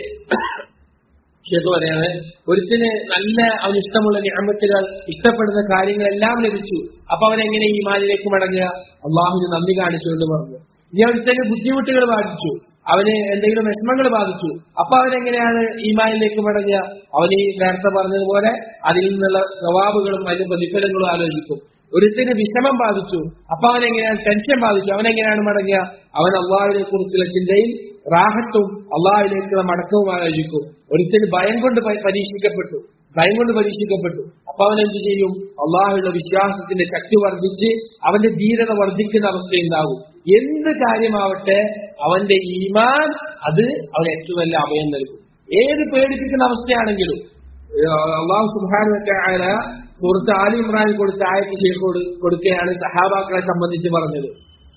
ഷേഖ് പറയാണ് ഒരുത്തിന് നല്ല അവന് ഇഷ്ടമുള്ള ഞാമത്തുകൾ ഇഷ്ടപ്പെടുന്ന കാര്യങ്ങളെല്ലാം ലഭിച്ചു അപ്പൊ അവൻ എങ്ങനെ ഈമാനിലേക്ക് മടങ്ങുക അള്ളാഹുവിന് നന്ദി കാണിച്ചുകൊണ്ട് പറഞ്ഞു ഇനി ഒരുത്തന് ബുദ്ധിമുട്ടുകൾ ബാധിച്ചു അവന് എന്തെങ്കിലും വിഷമങ്ങൾ ബാധിച്ചു അപ്പൊ അവൻ എങ്ങനെയാണ് ഈമാനിലേക്ക് മടങ്ങുക അവൻ ഈ നേരത്തെ പറഞ്ഞതുപോലെ അതിൽ നിന്നുള്ള ജവാബുകളും അതിന്റെ പ്രതിഫലങ്ങളും ആലോചിക്കും ഒരുത്തിന് വിഷമം ബാധിച്ചു അപ്പൊ അവൻ എങ്ങനെയാണ് ടെൻഷൻ ബാധിച്ചു അവൻ എങ്ങനെയാണ് മടങ്ങുക അവൻ അള്ളാഹുവിനെ കുറിച്ചുള്ള ചിന്തയിൽ റാഹത്തും അള്ളാഹുവിലേക്കുള്ള മടക്കവും ആലോചിക്കും ഒരുത്തിന് ഭയം കൊണ്ട് പ- പരീക്ഷിക്കപ്പെട്ടു ഭയം കൊണ്ട് പരീക്ഷിക്കപ്പെട്ടു അപ്പൊ അവൻ എന്ത് ചെയ്യും അള്ളാഹുവിന്റെ വിശ്വാസത്തിന്റെ ശക്തി വർദ്ധിച്ച് അവന്റെ ധീരത വർദ്ധിക്കുന്ന അവസ്ഥയുണ്ടാകും എന്ത് കാര്യമാവട്ടെ അവന്റെ ഈമാൻ അത് അവന് ഏറ്റവും നല്ല അഭയം നൽകും ഏത് പേടിപ്പിക്കുന്ന അവസ്ഥയാണെങ്കിലും ഏഹ് അള്ളാഹു സുബാന സുഹൃത്ത് ആലി ഇമ്രാൻ കൊടുത്ത ആയത്ത് ശേഖോട് കൊടുക്കുകയാണ് സഹാബാക്കളെ സംബന്ധിച്ച് പറഞ്ഞത്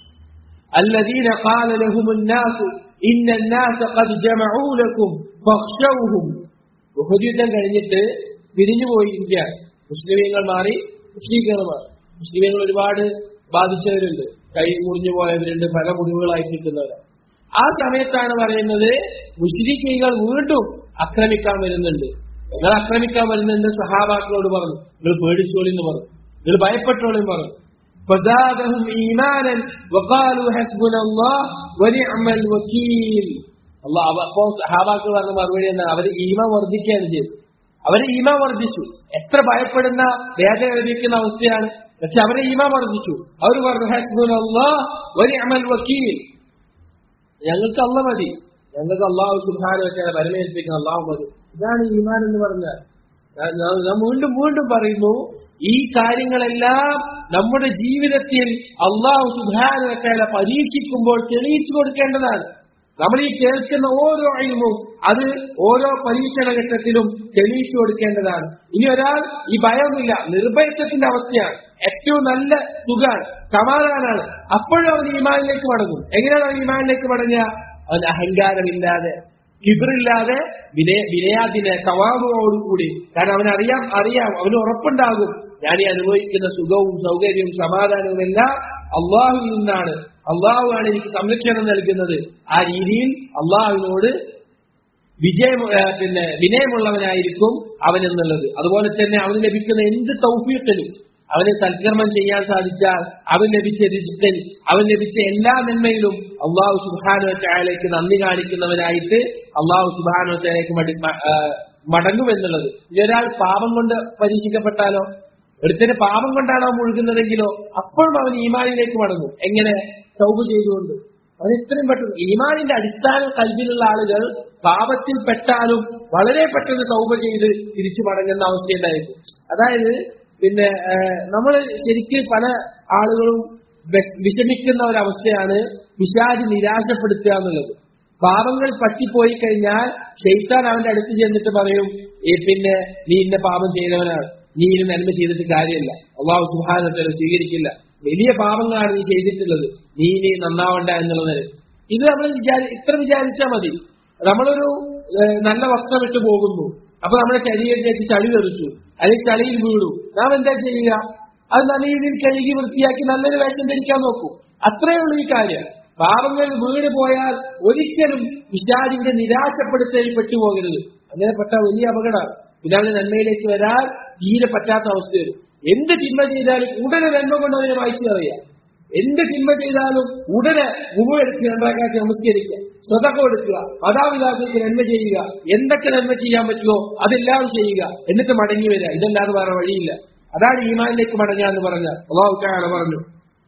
الذين قال لهم الناس إن الناس قد جمعوا لكم فاخشوهم ഉഹദ് യുദ്ധം കഴിഞ്ഞിട്ട് പിരിഞ്ഞു പോയിരിക്കുകയാണ് മുസ്ലിമീങ്ങൾ മാറി മുസ്ലിങ്ങൾ മാറി മുസ്ലിമീങ്ങൾ ഒരുപാട് ബാധിച്ചവരുണ്ട് കൈ മുറിഞ്ഞു പോയവരുണ്ട് പല മുറിവുകളായി കിട്ടുന്നവരാണ് ആ സമയത്താണ് പറയുന്നത് മുസ്ലിഖീകൾ വീണ്ടും ആക്രമിക്കാൻ വരുന്നുണ്ട് നിങ്ങൾ ആക്രമിക്കാൻ വരുന്നുണ്ട് സഹാബാക്കളോട് പറഞ്ഞു നിങ്ങൾ പേടിച്ചോളി എന്ന് പറഞ്ഞു നിങ്ങൾ ഭയപ്പെട്ടോളി എന്ന് പറഞ്ഞു فزادهم إيمانا وقالوا حسبنا الله ونعم الوكيل അള്ളാഹ് അപ്പൊ സഹാബാക്കൾ പറഞ്ഞ മറുപടി എന്താണ് അവർ ഈമ വർദ്ധിക്കുകയാണ് ചെയ്തത് അവരെ ഈമ വർദ്ധിച്ചു എത്ര ഭയപ്പെടുന്ന വേദന ലഭിക്കുന്ന അവസ്ഥയാണ് പക്ഷെ അവരെ ഈമ വർദ്ധിച്ചു അവർ പറഞ്ഞു ഹസ്ബുനല്ലാഹ് വനിഅമൽ വക്കീൽ ഞങ്ങൾക്ക് അല്ല മതി ഞങ്ങൾക്ക് അള്ളാഹു സുബാന വെച്ചാൽ പരമേൽപ്പിക്കുന്ന അള്ളാഹു മതി ഇതാണ് ഈമാൻ എന്ന് പറഞ്ഞാൽ ഞാൻ- ഞാൻ- ഞാൻ വീണ്ടും വീണ്ടും പറയുന്നു ഈ കാര്യങ്ങളെല്ലാം നമ്മുടെ ജീവിതത്തിൽ അള്ളാഹു സുബാന വെച്ചാൽ പരീക്ഷിക്കുമ്പോൾ തെളിയിച്ചു കൊടുക്കേണ്ടതാണ് നമ്മൾ ഈ കേൾക്കുന്ന ഓരോ അഴിമും അത് ഓരോ പരീക്ഷണ ഘട്ടത്തിലും തെളിയിച്ചു കൊടുക്കേണ്ടതാണ് ഇനി ഒരാൾ ഈ ഭയമൊന്നുമില്ല നിർഭയത്വത്തിന്റെ അവസ്ഥയാണ് ഏറ്റവും നല്ല സുഖാണ് സമാധാനാണ് അപ്പോഴും അവൻ ഈമാനിലേക്ക് മടങ്ങും എങ്ങനെയാണ് അവൻ ഈമാനിലേക്ക് മടങ്ങുക അവൻ അഹങ്കാരമില്ലാതെ കിബറില്ലാതെ വിനയ വിനയാദിനെ തവാമുവോടുകൂടി കാരണം അവൻ അറിയാം അറിയാം അവന് ഉറപ്പുണ്ടാകും ഞാൻ ഈ അനുഭവിക്കുന്ന സുഖവും സൗകര്യവും സമാധാനവും എല്ലാം അള്ളാഹുവിൽ നിന്നാണ് അള്ളാഹു ആണ് എനിക്ക് സംരക്ഷണം നൽകുന്നത് ആ രീതിയിൽ അള്ളാഹുവിനോട് വിജയം ഏ, പിന്നെ വിനയമുള്ളവനായിരിക്കും അവൻ എന്നുള്ളത് അതുപോലെ തന്നെ അവന് ലഭിക്കുന്ന എന്ത് തൗഫീഖിലും അവന് സൽക്കർമ്മം ചെയ്യാൻ സാധിച്ചാൽ അവൻ ലഭിച്ച രിസ്കൻ അവൻ ലഭിച്ച എല്ലാ നന്മയിലും അള്ളാഹു സുബാനുവറ്റായാലേക്ക് നന്ദി കാണിക്കുന്നവനായിട്ട് അള്ളാഹു സുബാനുവറ്റായാലേക്ക് മടി മ- ആ, മടങ്ങുമെന്നുള്ളത് ഇനി ഒരാൾ പാപം കൊണ്ട് പരീക്ഷിക്കപ്പെട്ടാലോ ഒരുത്തന് പാപം കൊണ്ടാണ് അവൻ മുഴുകുന്നതെങ്കിലോ അപ്പോഴും അവൻ ഈമാനിലേക്ക് മടങ്ങും എങ്ങനെ സൗബ് ചെയ്തുകൊണ്ട് അവൻ ഇത്രയും പെട്ടെന്ന് ഈമാനിന്റെ അടിസ്ഥാന കൽവിലുള്ള ആളുകൾ പാപത്തിൽ പെട്ടാലും വളരെ പെട്ടെന്ന് സൗബ ചെയ്ത് തിരിച്ചു മടങ്ങുന്ന അവസ്ഥയുണ്ടായിരിക്കും അതായത് പിന്നെ നമ്മൾ ശരിക്ക് പല ആളുകളും വിഷ- വിഷമിക്കുന്ന ഒരവസ്ഥയാണ് പിശാജ് നിരാശപ്പെടുത്തുക എന്നുള്ളത് പാപങ്ങൾ പറ്റിപ്പോയി കഴിഞ്ഞാൽ ഷെയ്ത്താൻ അവന്റെ അടുത്ത് ചെന്നിട്ട് പറയും "ഏ, പിന്നെ നീ ഇന്ന പാപം ചെയ്തവനാണ് നീ ഇനി നന്മ ചെയ്തിട്ട് കാര്യമില്ല അള്ളാഹു സുഹാനത്തെ സ്വീകരിക്കില്ല വലിയ പാപങ്ങളാണ് നീ ചെയ്തിട്ടുള്ളത് നീ ഇനി നന്നാവണ്ട എന്നുള്ളത് ഇത് നമ്മൾ വിചാരി ഇത്ര വിചാരിച്ചാൽ മതി നമ്മളൊരു ഏഹ്, നല്ല വസ്ത്രം ഇട്ട് പോകുന്നു അപ്പൊ നമ്മുടെ ശരീരത്തിലേക്ക് ചളി തെറിച്ചു അല്ലെങ്കിൽ ചളിയിൽ വീണു നാം എന്താ ചെയ്യുക അത് നല്ല രീതിയിൽ കഴുകി വൃത്തിയാക്കി നല്ലൊരു വേഷം ധരിക്കാൻ നോക്കൂ അത്രയേ ഉള്ളൂ ഈ കാര്യം പാപങ്ങൾ വീണ് പോയാൽ ഒരിക്കലും വിചാരിന്റെ നിരാശപ്പെടുത്തലിൽ പെട്ടുപോകരുത് അങ്ങനെ പെട്ട വലിയ അപകടമാണ് പിന്നെ അവന് നന്മയിലേക്ക് വരാൻ തീരെ പറ്റാത്ത അവസ്ഥ വരും എന്ത് തിന്മ ചെയ്താലും ഉടനെ നന്മ കൊണ്ട് അതിനെ വായിച്ചു അറിയാം എന്ത് തിന്മ ചെയ്താലും ഉടനെ മുഖമെടുത്ത് രണ്ടാക്കാക്കി നമസ്കരിക്കുക സ്വതക്കം കൊടുക്കുക മാതാപിതാക്കൾക്ക് നന്മ ചെയ്യുക എന്തൊക്കെ നന്മ ചെയ്യാൻ പറ്റുമോ അതെല്ലാം ചെയ്യുക എന്നിട്ട് മടങ്ങി വരിക ഇതല്ലാതെ വേറെ വഴിയില്ല അതാണ് ഈമാനിലേക്ക് മടങ്ങുക എന്ന് പറഞ്ഞാൽ അള്ളാഹു തആല പറഞ്ഞു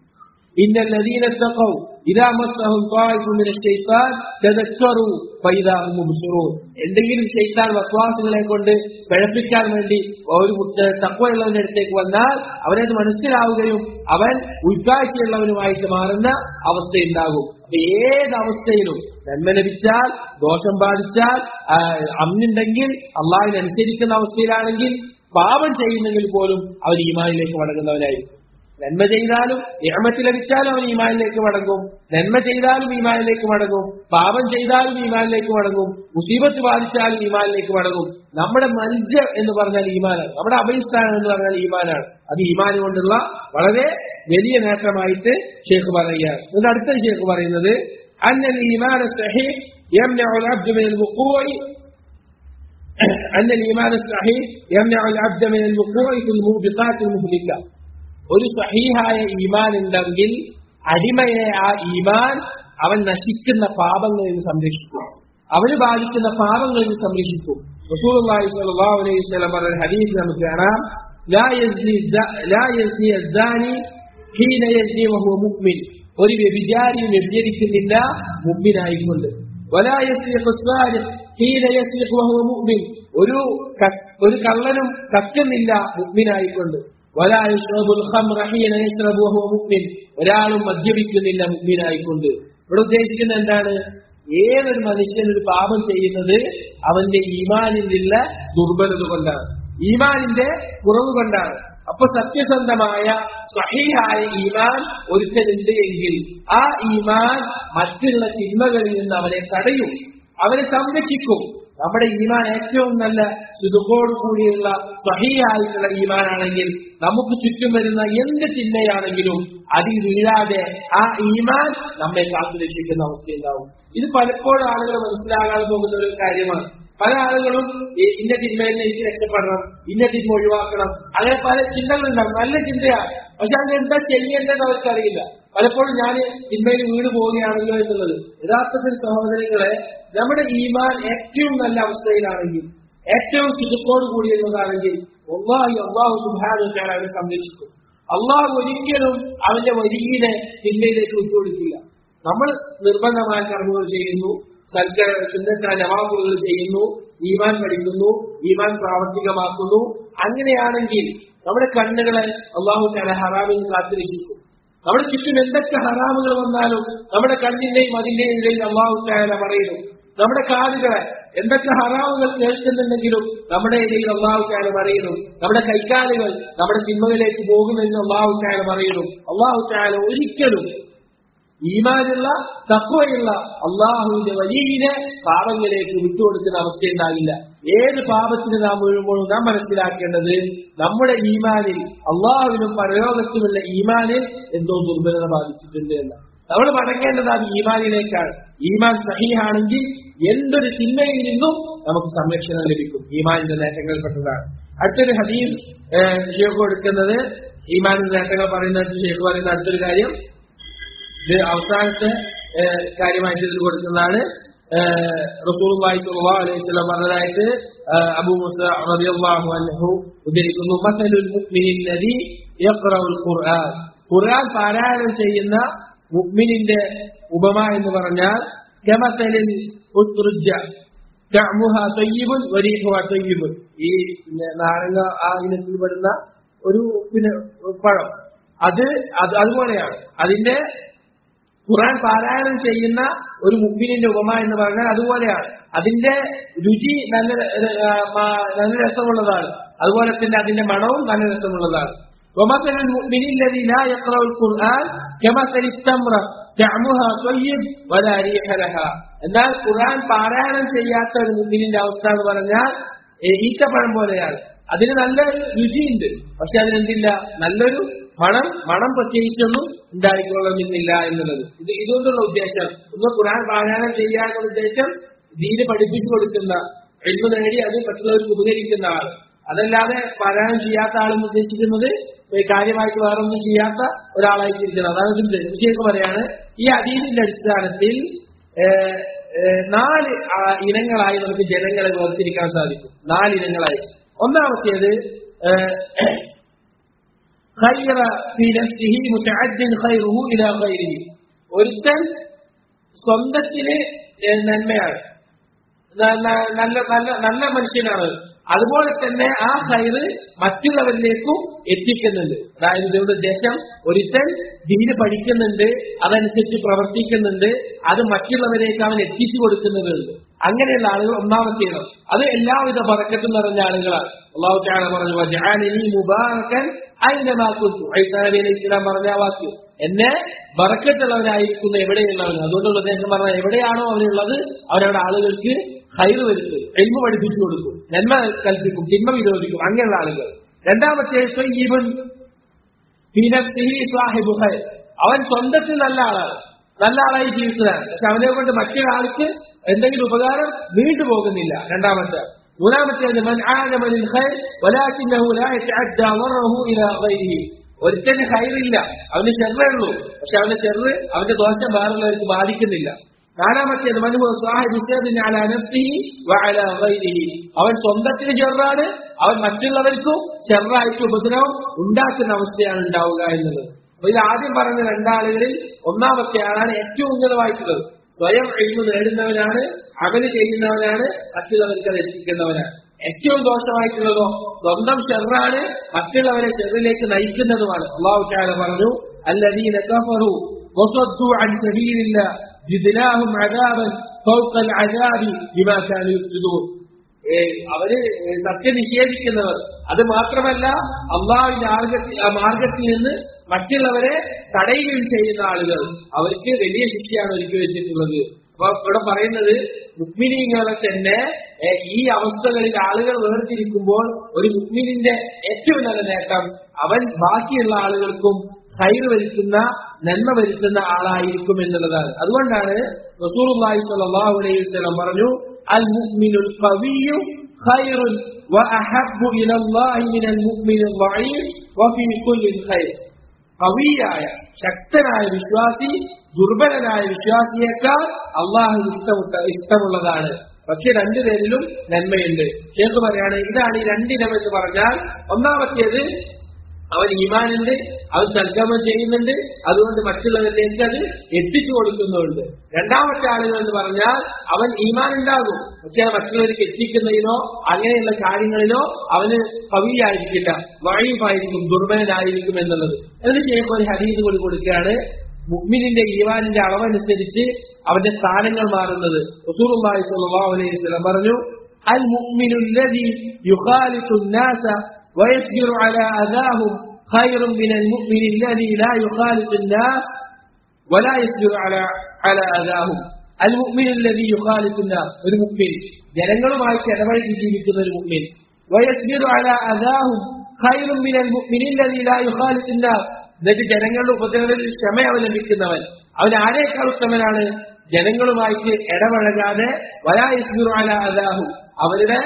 إن الذين اتقوا إذا مسهم طائف من الشيطان تذكروا فإذا هم مبصرون എന്തെങ്കിലും ഷെയ്ത്താൻ വസ്വാസികളെ കൊണ്ട് പിഴപ്പിക്കാൻ വേണ്ടി ഒരു മുത്ത- തക്വയുള്ളവന്റെ അടുത്തേക്ക് വന്നാൽ അവനത് മനസ്സിലാവുകയും അവൻ ഉൾക്കാഴ്ചയുള്ളവനുമായിട്ട് മാറുന്ന അവസ്ഥയുണ്ടാകും അപ്പൊ ഏത് അവസ്ഥയിലും നന്മ ലഭിച്ചാൽ ദോഷം ബാധിച്ചാൽ ആ, അന്നുണ്ടെങ്കിൽ അള്ളാഹിനനുസരിക്കുന്ന അവസ്ഥയിലാണെങ്കിൽ പാപം ചെയ്യുന്നെങ്കിൽ പോലും അവൻ ഈമാനിലേക്ക് മടങ്ങുന്നവനായിരിക്കും നന്മ ചെയ്താലും നിയമത്ത് ലഭിച്ചാലും അവൻ ഈമാനിലേക്ക് മടങ്ങും നന്മ ചെയ്താലും ഈമാനിലേക്ക് മടങ്ങും പാപം ചെയ്താലും ഈമാനിലേക്ക് മടങ്ങും മുസീബത്ത് ബാധിച്ചാലും ഈമാനിലേക്ക് മടങ്ങും നമ്മുടെ മൽജ എന്ന് പറഞ്ഞാൽ ഈമാനാണ് നമ്മുടെ അഭയസ്ഥാനം എന്ന് പറഞ്ഞാൽ ഈമാനാണ് അത് ഈമാൻ കൊണ്ടുള്ള വളരെ വലിയ നേട്ടമായിട്ട് ഷേഖ് പറയുകയാണ് എന്നിട്ട് അടുത്ത ഷേഖ് പറയുന്നത് അന്നൽ ഈമാൻ സഹീഹ് يمنع العبد من الوقوع أن الإيمان الصحيح يمنع العبد من الوقوع في الموبقات المهلكة ഒരു സഹീഹായ ഈമാൻ ഉണ്ടെങ്കിൽ അടിമയെ ആ ഈമാൻ അവൻ നശിക്കുന്ന പാപങ്ങളിൽ നിന്ന് സംരക്ഷിക്കും അവന് ബാധിക്കുന്ന പാപങ്ങളിൽ നിന്ന് സംരക്ഷിക്കും റസൂലുള്ളാഹി സ്വല്ലല്ലാഹു അലൈഹി വസല്ലം പറഞ്ഞ ഹദീസ് നമുക്ക് കാണാം ലാ യസ്നി സ- ലാ യസ്നി അസ്സാനി ഹീന യസ്നി വഹുവ മുഅ്മിൻ ഒരു വ്യഭിചാരിയും വ്യഭിചരിക്കുന്നില്ല മുഅ്മിനായിക്കൊണ്ട് വലാ യസ്രിഖു സ്സാരിഖ് ഹീന യസ്രിഖു വഹുവ മുഅ്മിൻ ഒരു ക- ഒരു കള്ളനും കക്കുന്നില്ല മുഅ്മിനായിക്കൊണ്ട് ولا يشرب الخمر حين يشرب وهو مؤمن ഒരാളും മദ്യപിക്കുന്നില്ല മുഗ്മിനായിക്കൊണ്ട് ഇവിടെ ഉദ്ദേശിക്കുന്നത് എന്താണ് ഏതൊരു മനുഷ്യൻ ഒരു പാപം ചെയ്യുന്നത് അവന്റെ ഈമാനിലുള്ള ദുർബലത കൊണ്ടാണ് ഈമാനിന്റെ കുറവ് കൊണ്ടാണ് അപ്പൊ സത്യസന്ധമായ സഹിയായ ഈമാൻ ഒരുത്തനുണ്ട് എങ്കിൽ ആ ഈമാൻ മറ്റുള്ള തിന്മകളിൽ നിന്ന് അവനെ തടയും അവനെ സംരക്ഷിക്കും നമ്മുടെ ഈമാൻ ഏറ്റവും നല്ല സുഖോട് കൂടിയുള്ള സഹിയായിട്ടുള്ള ഈമാനാണെങ്കിൽ നമുക്ക് ചുറ്റും വരുന്ന എന്ത് തിന്മയാണെങ്കിലും അതിൽ വീഴാതെ ആ ഈമാൻ നമ്മെ കാത്തു രക്ഷിക്കുന്ന അവസ്ഥയുണ്ടാവും ഇത് പലപ്പോഴും ആളുകൾ മനസ്സിലാകാതെ പോകുന്ന ഒരു കാര്യമാണ് പല ആളുകളും ഈ ഇന്ന തിന്മയിൽ നിന്ന് എനിക്ക് രക്ഷപ്പെടണം ഇന്ന തിന്മ ഒഴിവാക്കണം അങ്ങനെ പല ചിന്തകളുണ്ടാവും നല്ല ചിന്തയാണ് പക്ഷെ അത് എന്താ ചെയ്യേണ്ടതെന്ന് അവർക്കറിയില്ല പലപ്പോഴും ഞാൻ തിന്മയിൽ വീണ് പോവുകയാണല്ലോ എന്നുള്ളത് യഥാർത്ഥത്തിൽ സഹോദരങ്ങളെ നമ്മുടെ ഈമാൻ ഏറ്റവും നല്ല അവസ്ഥയിലാണെങ്കിൽ ഏറ്റവും ചുരുക്കോട് കൂടിയുള്ളതാണെങ്കിൽ ഒന്നായി അള്ളാഹു സുബാനുക്കാൻ അവനെ സംരക്ഷിക്കും അള്ളാഹു ഒരിക്കലും അവന്റെ വരികിനെ തിന്മയിലേക്ക് വിട്ടുകൊടുക്കില്ല നമ്മൾ നിർബന്ധമായ കർമ്മങ്ങൾ ചെയ്യുന്നു സൽക്ക സുന്നത്ത നവാബുകൾ ചെയ്യുന്നു ഈമാൻ പഠിക്കുന്നു ഈമാൻ പ്രാവർത്തികമാക്കുന്നു അങ്ങനെയാണെങ്കിൽ നമ്മുടെ കണ്ണുകളെ അള്ളാഹു താല ഹറാമിൽ കാത്തുരക്ഷിക്കും നമ്മുടെ ചുറ്റും എന്തൊക്കെ ഹറാമുകൾ വന്നാലും നമ്മുടെ കണ്ണിന്റെയും അതിന്റെയും ഇടയിൽ അള്ളാഹു താല പറയുന്നു നമ്മുടെ കാതുകളെ എന്തൊക്കെ ഹറാമുകൾ കേൾക്കുന്നുണ്ടെങ്കിലും നമ്മുടെ ഇടയിൽ അള്ളാഹു താല പറയുന്നു നമ്മുടെ കൈകാലുകൾ നമ്മുടെ തിന്മകളിലേക്ക് പോകുമെന്ന് അള്ളാഹു താല പറയുന്നു അള്ളാഹു താല ഒരിക്കലും ഈമാനുള്ള തത്വയുള്ള അള്ളാഹുവിന്റെ വലിയ പാപങ്ങളിലേക്ക് വിട്ടുകൊടുക്കുന്ന അവസ്ഥയുണ്ടാകില്ല ഏത് പാപത്തിന് നാം വീഴുമ്പോഴും നാം മനസ്സിലാക്കേണ്ടത് നമ്മുടെ ഈമാനിൽ അള്ളാഹുവിനും പരലോകത്തുമുള്ള ഈമാനിൽ എന്തോ ദുർബലത ബാധിച്ചിട്ടുണ്ട് എന്ന് നമ്മൾ മടങ്ങേണ്ടത് അത് ഈമാനിലേക്കാണ് ഈമാൻ സഹിയാണെങ്കിൽ എന്തൊരു തിന്മയിൽ നിന്നും നമുക്ക് സംരക്ഷണം ലഭിക്കും ഈമാനിന്റെ നേട്ടങ്ങൾപ്പെട്ടതാണ് അടുത്തൊരു ഹദീം ഷേഖ് കൊടുക്കുന്നത് ഈമാനിന്റെ നേട്ടങ്ങൾ പറയുന്ന ഷേഖ് പറയുന്ന അടുത്തൊരു കാര്യം ഇത് അവസാനത്തെ കാര്യമായിട്ട് ഇതിൽ കൊടുക്കുന്നതാണ് റസൂലുള്ളാഹി സ്വല്ലല്ലാഹു അലൈഹി വസല്ലം പറഞ്ഞതായിട്ട് അബൂ മുസ റളിയല്ലാഹു അൻഹു ഉദ്ധരിക്കുന്നു മസലുൽ മുഅ്മിനിൻ ലദി യഖറഉൽ ഖുർആൻ ഖുർആൻ പാരായണം ചെയ്യുന്ന മുഅ്മിനിന്റെ ഉപമ എന്ന് പറഞ്ഞാൽ കമസലിൽ ഉത്റുജ തഅമുഹ തയ്യിബുൻ വരീഹുഹ തയ്യിബുൻ ഈ നാരങ്ങ ആ ഇനത്തിൽ പെടുന്ന ഒരു പിന്നെ പഴം അത് അത് അതുപോലെയാണ് അതിന്റെ ഖുറാൻ പാരായണം ചെയ്യുന്ന ഒരു മുഗ്മിനിന്റെ ഉപമ എന്ന് പറഞ്ഞാൽ അതുപോലെയാണ് അതിന്റെ രുചി നല്ല നല്ല രസമുള്ളതാണ് അതുപോലെ തന്നെ അതിന്റെ മണവും നല്ല രസമുള്ളതാണ് ومثل المؤمن الذي لا يقرأ القرآن كمثل التمرة طعمها طيب ولا ريح لها എന്നാൽ ഖുർആൻ പാരായണം ചെയ്യാത്ത ഒരു മുമ്പിനിന്റെ അവസ്ഥ എന്ന് പറഞ്ഞാൽ ഈത്തപ്പഴം പോലെയാണ് അതിന് നല്ല രുചിയുണ്ട് പക്ഷെ അതിനെന്തില്ല നല്ലൊരു മണം മണം പ്രത്യേകിച്ചൊന്നും ഉണ്ടായിക്കൊള്ളുന്നില്ല എന്നുള്ളത് ഇത് ഇതുകൊണ്ടുള്ള ഉദ്ദേശം ഒന്ന് ഖുർആൻ പാരായണം ചെയ്യാനുള്ള ഉദ്ദേശം ദീന് പഠിപ്പിച്ചു കൊടുക്കുന്ന എഴുതു നേടി അത് മറ്റുള്ളവർക്ക് ഉപകരിക്കുന്ന ആൾ അതല്ലാതെ പാരായണം ചെയ്യാത്ത ആളെന്ന് ഉദ്ദേശിക്കുന്നത് കാര്യമായിട്ട് വേറൊന്നും ചെയ്യാത്ത ഒരാളായിട്ടിരിക്കുന്നത് അതാണ് വിഷയം പറയാണ് ഈ അതീതിന്റെ അടിസ്ഥാനത്തിൽ നാല് ഇനങ്ങളായി നമുക്ക് ജനങ്ങളെ വേർതിരിക്കാൻ സാധിക്കും നാല് ഇനങ്ങളായി ഒന്നാമത്തേത് خير في نفسه متعد خيره الى غيره ഒരുത്തൻ സ്വന്തത്തിന് നന്മയാണ് നല്ല നല്ല നല്ല മനുഷ്യനാണ് അതുപോലെ തന്നെ ആ ഹൈറ് മറ്റുള്ളവരിലേക്കും എത്തിക്കുന്നുണ്ട് അതായത് ഇതിന്റെ ഉദ്ദേശം ഒരുത്തൻ ദീന് പഠിക്കുന്നുണ്ട് അതനുസരിച്ച് പ്രവർത്തിക്കുന്നുണ്ട് അത് മറ്റുള്ളവരേക്ക് അവൻ എത്തിച്ചു കൊടുക്കുന്നതുണ്ട് അങ്ങനെയുള്ള ആളുകൾ ഒന്നാമത്തേതാണ് അത് എല്ലാവിധ പറക്കത്തും നിറഞ്ഞ ആളുകളാണ് അള്ളാഹു താല പറഞ്ഞു വജാലിനി മുബാറക്കൻ അതിന്റെമാക്കുന്നു ഐസാ നബി അലൈഹി ഇസ്ലാം പറഞ്ഞ വാക്യം എന്നെ ബറക്കത്തുള്ളവരായിരിക്കുന്ന എവിടെയുള്ളവന് അതുകൊണ്ടുള്ള അദ്ദേഹം പറഞ്ഞ എവിടെയാണോ അവനുള്ളത് അവരവിടെ ആളുകൾക്ക് ഹൈറ് വരുത്തും എൽമ പഠിപ്പിച്ചു കൊടുക്കും നന്മ കൽപ്പിക്കും തിന്മ വിരോധിക്കും അങ്ങനെയുള്ള ആളുകൾ രണ്ടാമത്തെ ഈവൻ സാഹിബു ഹൈർ അവൻ സ്വന്തത്തിൽ നല്ല ആളാണ് നല്ല ആളായി ജീവിച്ചതാണ് പക്ഷെ അവനെ കൊണ്ട് മറ്റൊരാൾക്ക് എന്തെങ്കിലും ഉപകാരം വീണ്ടു പോകുന്നില്ല രണ്ടാമത്തെ മൂന്നാമത്തേത് മൻ ആലമനിൽ ഖൈർ വലാകിന്നഹു ലാ യതഅദ്ദ ളറഹു ഇലാ ഗൈരിഹി ഒരുത്തന് ഖൈറില്ല അവന് ഷെറേ ഉള്ളൂ പക്ഷെ അവന്റെ ഷെറ് അവന്റെ ദോഷം വേറുള്ളവർക്ക് ബാധിക്കുന്നില്ല നാലാമത്തേത് മനുഹു സാഹിബ് ഇസ്തിഅദിന അലാ നഫ്സിഹി വഅലാ ഗൈരിഹി അവൻ സ്വന്തത്തിന് ഷെറാണ് അവൻ മറ്റുള്ളവർക്കും ഷെറായിട്ട് ഉപദ്രവം ഉണ്ടാക്കുന്ന അവസ്ഥയാണ് ഉണ്ടാവുക എന്നുള്ളത് അപ്പൊ ഇത് ആദ്യം പറഞ്ഞ രണ്ടാളുകളിൽ ഒന്നാമത്തെ ആളാണ് ഏറ്റവും ഉന്നതമായിട്ടുള്ളത് സ്വയം എഴുതു നേടുന്നവനാണ് അകല് ചെയ്യുന്നവനാണ് മറ്റുള്ളവർക്ക് അത് എത്തിക്കുന്നവനാണ് ഏറ്റവും ദോഷമായിട്ടുള്ളതോ സ്വന്തം ഷെറാണ് മറ്റുള്ളവരെ ഷെറിലേക്ക് നയിക്കുന്നതുമാണ് അള്ളാഹു ചാല പറഞ്ഞു الذين كفروا وصدوا عن سبيل الله زدناهم عذابا فوق العذاب بما كانوا يفسدون അവര് സത്യം നിഷേധിക്കുന്നവർ അത് മാത്രമല്ല അള്ളാഹുവിന്റെ മാർഗത്തിൽ മാർഗത്തിൽ നിന്ന് മറ്റുള്ളവരെ തടയുകയും ചെയ്യുന്ന ആളുകൾ അവർക്ക് വലിയ ശിക്ഷയാണ് ഒരുക്കി വെച്ചിട്ടുള്ളത് അപ്പൊ ഇവിടെ പറയുന്നത് മുക്മിനിങ്ങളെ തന്നെ ഈ അവസ്ഥകളിൽ ആളുകൾ വേർതിരിക്കുമ്പോൾ ഒരു മുക്മിനിന്റെ ഏറ്റവും നല്ല നേട്ടം അവൻ ബാക്കിയുള്ള ആളുകൾക്കും ഹൈർ വരുത്തുന്ന നന്മ വരുത്തുന്ന ആളായിരിക്കും എന്നുള്ളതാണ് അതുകൊണ്ടാണ് റസൂലുള്ളാഹി സ്വല്ലല്ലാഹു അലൈഹി വസല്ലം പറഞ്ഞു അൽ മുഅ്മിനുൽ ഖവിയ്യു ഖൈറുൻ വഅഹബ്ബു ഇലല്ലാഹി മിനൽ മുഅ്മിനിൽ ളഈഫ് വഫീ കുല്ലി ഖൈർ കവിയായ ശക്തനായ വിശ്വാസി ദുർബലനായ വിശ്വാസിയേക്കാൾ അള്ളാഹു ഇഷ്ടമുട്ട ഇഷ്ടമുള്ളതാണ് പക്ഷെ രണ്ടുപേരിലും നന്മയുണ്ട് ഷേഖ് പറയാണ് ഇതാണ് ഈ രണ്ടിനം എന്ന് പറഞ്ഞാൽ ഒന്നാമത്തേത് അവൻ ഈമാനുണ്ട് അവൻ സൽഗമം ചെയ്യുന്നുണ്ട് അതുകൊണ്ട് മറ്റുള്ളവരിലേക്ക് അത് എത്തിച്ചു കൊടുക്കുന്നുണ്ട് രണ്ടാമത്തെ ആളുകൾ എന്ന് പറഞ്ഞാൽ അവൻ ഈമാൻ ഉണ്ടാകും പക്ഷെ മറ്റുള്ളവർക്ക് എത്തിക്കുന്നതിനോ അങ്ങനെയുള്ള കാര്യങ്ങളിലോ അവന് കവിയായിരിക്കില്ല വഴിയുമായിരിക്കും ദുർബലനായിരിക്കും എന്നുള്ളത് അതിന് ശേഷം ഒരു ഹരീത് കൂടി കൊടുക്കുകയാണ് മുഗ്മിനിന്റെ ഈമാനിന്റെ അളവനുസരിച്ച് അവന്റെ സ്ഥാനങ്ങൾ മാറുന്നത് റസൂലുള്ളാഹി സ്വല്ലല്ലാഹു അലൈഹി വസല്ലം പറഞ്ഞു അൽ മുഅ്മിനു الذي يخالط الناس ويصبر على أذاهم خير من المؤمن الذي لا يخالط الناس ولا يصبر على على أذاهم المؤمن الذي يخالط الناس ഒരു മുഅ്മിൻ ജനങ്ങളുമായി ഇടപഴകി ജീവിക്കുന്ന ഒരു മുഅ്മിൻ ويصبر على أذاهم خير من المؤمن الذي لا يخالط الناس എന്നിട്ട് ജനങ്ങളുടെ ഉപദ്രവങ്ങളിൽ ക്ഷമ അവലംബിക്കുന്നവൻ അവൻ ആരേക്കാൾ ഉത്തമനാണ് ജനങ്ങളുമായിട്ട് ഇടപഴകാതെ വലായിസ്ബിറു അല അലാഹു അവരുടെ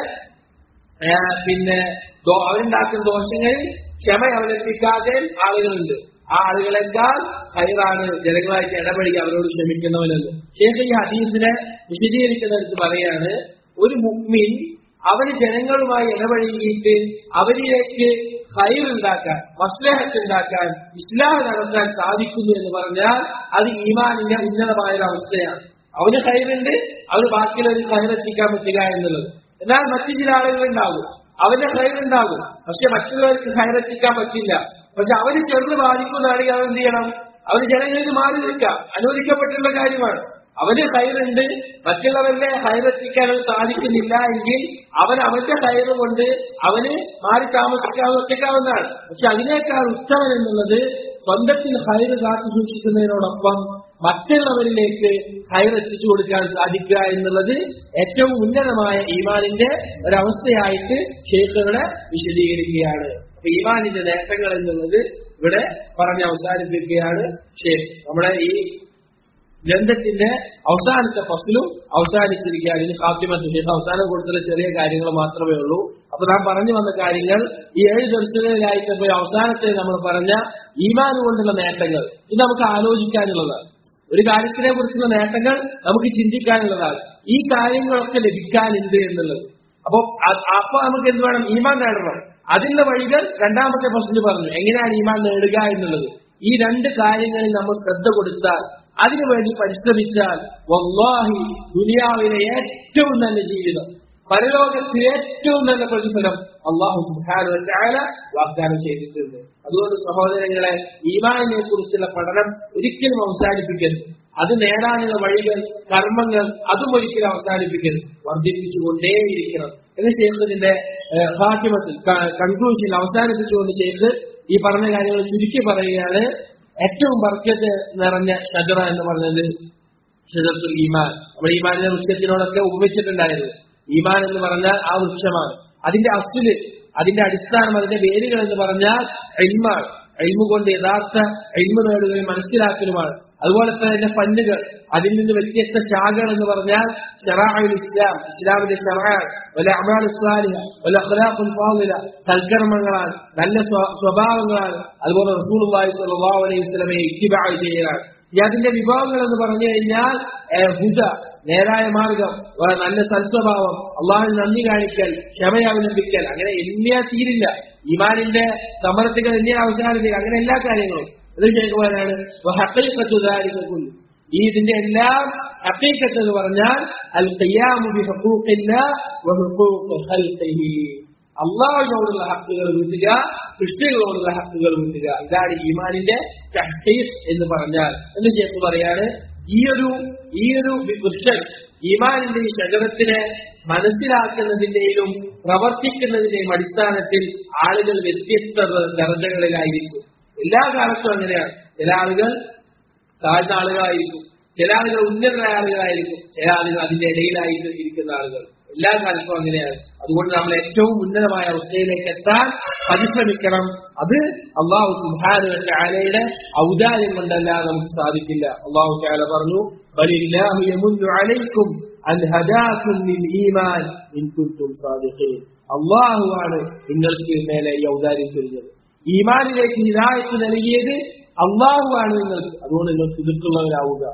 ആ, പിന്നെ ദോ- അവരുണ്ടാക്കുന്ന ദോഷങ്ങളിൽ ക്ഷമ അവലംബിക്കാതെ ആളുകളുണ്ട് ആ ആളുകളെക്കാൾ ഹൈറാണ് ജനങ്ങളായിട്ട് ഇടപഴകി അവരോട് ക്ഷമിക്കുന്നവനെന്ന് ശേഷം ഈ ഹദീസിനെ വിശദീകരിക്കുന്നിടത്ത് പറയാണ് ഒരു മുക്മിൻ അവന് ജനങ്ങളുമായി ഇടപഴകിയിട്ട് അവരിലേക്ക് ഹൈർ ഉണ്ടാക്കാൻ മസ്ലഹത്ത് ഉണ്ടാക്കാൻ ഇസ്ലാം നടത്താൻ സാധിക്കുന്നു എന്ന് പറഞ്ഞാൽ അത് ഈമാനിന്റെ ഉന്നതമായ ഒരു അവസ്ഥയാണ് അവന് ഹൈറുണ്ട് അവന് ബാക്കിയുള്ളവർക്ക് ഹൈറെത്തിക്കാൻ പറ്റുക എന്നുള്ളത് എന്നാൽ മറ്റു ചില ആളുകൾ ഉണ്ടാകും അവന്റെ ഹൈറുണ്ടാകും പക്ഷെ മറ്റുള്ളവർക്ക് ഹൈറെത്തിക്കാൻ പറ്റില്ല പക്ഷെ അവന് ചെറുത് ബാധിക്കുന്നതാണെങ്കിൽ അവൻ എന്ത് ചെയ്യണം അവന് ജനങ്ങളിൽ നിന്ന് മാറി നിൽക്കാം അനുവദിക്കപ്പെട്ടുള്ള കാര്യമാണ് അവന് ഹൈറുണ്ട് മറ്റുള്ളവരുടെ ഹൈറെത്തിക്കാൻ അവന് സാധിക്കുന്നില്ല എങ്കിൽ അവൻ അവന്റെ ഹൈറ് കൊണ്ട് അവന് മാറി താമസിക്കാവുന്ന ഒറ്റയ്ക്കാവുന്നതാണ് പക്ഷെ അതിനേക്കാൾ ഉത്തമൻ എന്നുള്ളത് സ്വന്തത്തിൽ ഹൈറ് കാത്തു സൂക്ഷിക്കുന്നതിനോടൊപ്പം മറ്റുള്ളവരിലേക്ക് ഹൈർ എത്തിച്ചു കൊടുക്കാൻ സാധിക്കുക എന്നുള്ളത് ഏറ്റവും ഉന്നതമായ ഈമാനിന്റെ ഒരവസ്ഥയായിട്ട് ഷെയ്ഖുകളെ വിശദീകരിക്കുകയാണ് അപ്പൊ ഈമാനിന്റെ നേട്ടങ്ങൾ എന്നുള്ളത് ഇവിടെ പറഞ്ഞ് അവസാനിപ്പിക്കുകയാണ് ഷെയ്ഖ് നമ്മുടെ ഈ ഗ്രന്ഥത്തിന്റെ അവസാനത്തെ ഫസ്ലും അവസാനിച്ചിരിക്കുകയാണ് ഇനി ഹാത്തിമത്ത് ഷെയ്ഖ് അവസാനം കൊടുത്തുള്ള ചെറിയ കാര്യങ്ങൾ മാത്രമേ ഉള്ളൂ അപ്പൊ നാം പറഞ്ഞു വന്ന കാര്യങ്ങൾ ഈ ഏഴ് ദർശനങ്ങളിലായിട്ട് പോയി അവസാനത്തെ നമ്മൾ പറഞ്ഞ ഈമാൻ കൊണ്ടുള്ള നേട്ടങ്ങൾ ഇത് നമുക്ക് ആലോചിക്കാനുള്ളതാണ് ഒരു കാര്യത്തിനെ കുറിച്ചുള്ള നേട്ടങ്ങൾ നമുക്ക് ചിന്തിക്കാനുള്ളതാണ് ഈ കാര്യങ്ങളൊക്കെ ലഭിക്കാനുണ്ട് എന്നുള്ളത് അപ്പൊ അ- അപ്പൊ നമുക്ക് എന്ത് വേണം ഈമാൻ നേടണം അതിനുള്ള വഴികൾ രണ്ടാമത്തെ ഫസ്റ്റിൽ പറഞ്ഞു എങ്ങനെയാണ് ഈമാൻ നേടുക എന്നുള്ളത് ഈ രണ്ട് കാര്യങ്ങളിൽ നമ്മൾ ശ്രദ്ധ കൊടുത്താൽ അതിനുവേണ്ടി പരിശ്രമിച്ചാൽ വല്ലാഹി ദുനിയാവിലെ ഏറ്റവും നല്ല ജീവിതം പരലോകത്തിലെ ഏറ്റവും നല്ല പ്രതിഫലം അള്ളാഹു സുബ്ഹാനഹു വ തആല വാഗ്ദാനം ചെയ്തിട്ടുണ്ട് അതുകൊണ്ട് സഹോദരങ്ങളെ ഈമാനിനെ കുറിച്ചുള്ള പഠനം ഒരിക്കലും അവസാനിപ്പിക്കരുത് അത് നേടാനുള്ള വഴികൾ കർമ്മങ്ങൾ അതും ഒരിക്കലും അവസാനിപ്പിക്കരുത് വർദ്ധിപ്പിച്ചുകൊണ്ടേയിരിക്കണം എന്ന് ചെയ്യുന്നതിന്റെ ഭാഗ്യമത്തിൽ കൺക്ലൂഷനിൽ അവസാനിപ്പിച്ചുകൊണ്ട് ചെയ്ത് ഈ പറഞ്ഞ കാര്യങ്ങൾ ചുരുക്കി പറയുകയാണ് ഏറ്റവും ബർക്കത്ത് നിറഞ്ഞ ഷജറ എന്ന് പറഞ്ഞത് ഷജറത്തുൽ ഈമാൻ നമ്മൾ ഈമാനിന്റെ വൃക്ഷത്തിനോടൊക്കെ ഉപമിച്ചിട്ടുണ്ടായിരുന്നു ഈമാൻ എന്ന് പറഞ്ഞാൽ ആ വൃക്ഷമാണ് അതിന്റെ അസ്റ്റില് അതിന്റെ അടിസ്ഥാനം അതിന്റെ വേരുകൾ എന്ന് പറഞ്ഞാൽ എൽമാണ് എൽമ കൊണ്ട് യഥാർത്ഥ എൽമ നേടുകയും മനസ്സിലാക്കലുമാണ് അതുപോലെ തന്നെ അതിന്റെ പല്ലുകൾ അതിൽ നിന്ന് വ്യത്യസ്ത ശാഖകൾ എന്ന് പറഞ്ഞാൽ ഷറാഉൽ ഇസ്ലാം ഇസ്ലാമിന്റെ ഷറാൻ വല അമാൽ ഇസ്ലാലിഹ വല അഖ്ലാഖുൽ ഫാദില സൽക്കർമ്മങ്ങളാണ് നല്ല സ്വ- സ്വഭാവങ്ങളാണ് അതുപോലെ റസൂലുള്ളാഹി സ്വല്ലല്ലാഹു അലൈഹി വസല്ലമയെ ഇത്തിബാ ചെയ്യലാണ് ഈ അതിന്റെ വിഭാഗങ്ങൾ എന്ന് പറഞ്ഞു കഴിഞ്ഞാൽ ഏഹ്, ഹുദ നേരായ മാർഗം വ- നല്ല സൽസ്വഭാവം അള്ളാഹുവിന് നന്ദി കാണിക്കൽ ക്ഷമ അവലംബിക്കൽ അങ്ങനെ എണ്ണിയാ തീരില്ല ഇമാനിന്റെ സമർത്ഥികൾ എണ്ണിയ അവസാനിപ്പിക്കുക അങ്ങനെ എല്ലാ കാര്യങ്ങളും ഇത് ശേഖുമാരാണ് ഹക്കൈക്കത്തുദാരിക്കുള്ളൂ ഈ ഇതിന്റെ എല്ലാം ഹക്കൈക്കത്ത് എന്ന് പറഞ്ഞാൽ അൽ ഖിയാമു ബി ഹുഖൂഖില്ലാ വ ഹുഖൂഖി ഖൽഖിഹി അള്ളാഹുവിനോടുള്ള ഹക്കുകൾ വീട്ടുക സൃഷ്ടികളോടുള്ള ഹക്കുകൾ വീട്ടുക ഇതാണ് ഈമാനിന്റെ തഹ്ഖീഖ് എന്ന് പറഞ്ഞാൽ എന്ന് ചേർത്ത് പറയാണ് ഈ ഒരു ഈ ഒരു വൃക്ഷൻ ഈമാനിന്റെ ഈ ശകരത്തിനെ മനസ്സിലാക്കുന്നതിന്റെയും പ്രവർത്തിക്കുന്നതിന്റെയും അടിസ്ഥാനത്തിൽ ആളുകൾ വ്യത്യസ്ത ദർജകളിലായിരിക്കും എല്ലാ കാലത്തും അങ്ങനെയാണ് ചില ആളുകൾ താഴ്ന്ന ആളുകളായിരിക്കും ചില ആളുകൾ ഉന്നതരായ ആളുകളായിരിക്കും ചില ആളുകൾ അതിന്റെ ഇടയിലായിട്ട് ഇരിക്കുന്ന ആളുകൾ എല്ലാ കാലത്തും അങ്ങനെയാണ് അതുകൊണ്ട് നമ്മൾ ഏറ്റവും ഉന്നതമായ അവസ്ഥയിലേക്ക് എത്താൻ പരിശ്രമിക്കണം അത് അള്ളാഹു സുബാനു ആലയുടെ ഔദാര്യം കൊണ്ടല്ലാതെ നമുക്ക് സാധിക്കില്ല അള്ളാഹു ചാല പറഞ്ഞു "ബലില്ലാഹു യമുന്നു അലൈക്കും അൻ ഹദാക്കും ലിൽ ഈമാൻ ഇൻ കുൻതും സാദിഖീൻ." അള്ളാഹുവാണ് നിങ്ങൾക്ക് മേലെ ഈ ഔദാര്യം ചൊല്ലിയത് ഈമാനിലേക്ക് ഹിദായത്ത് നൽകിയത് അള്ളാഹുവാണ് നിങ്ങൾക്ക് അതുകൊണ്ട് നിങ്ങൾ തിരുത്തുള്ളവരാവുക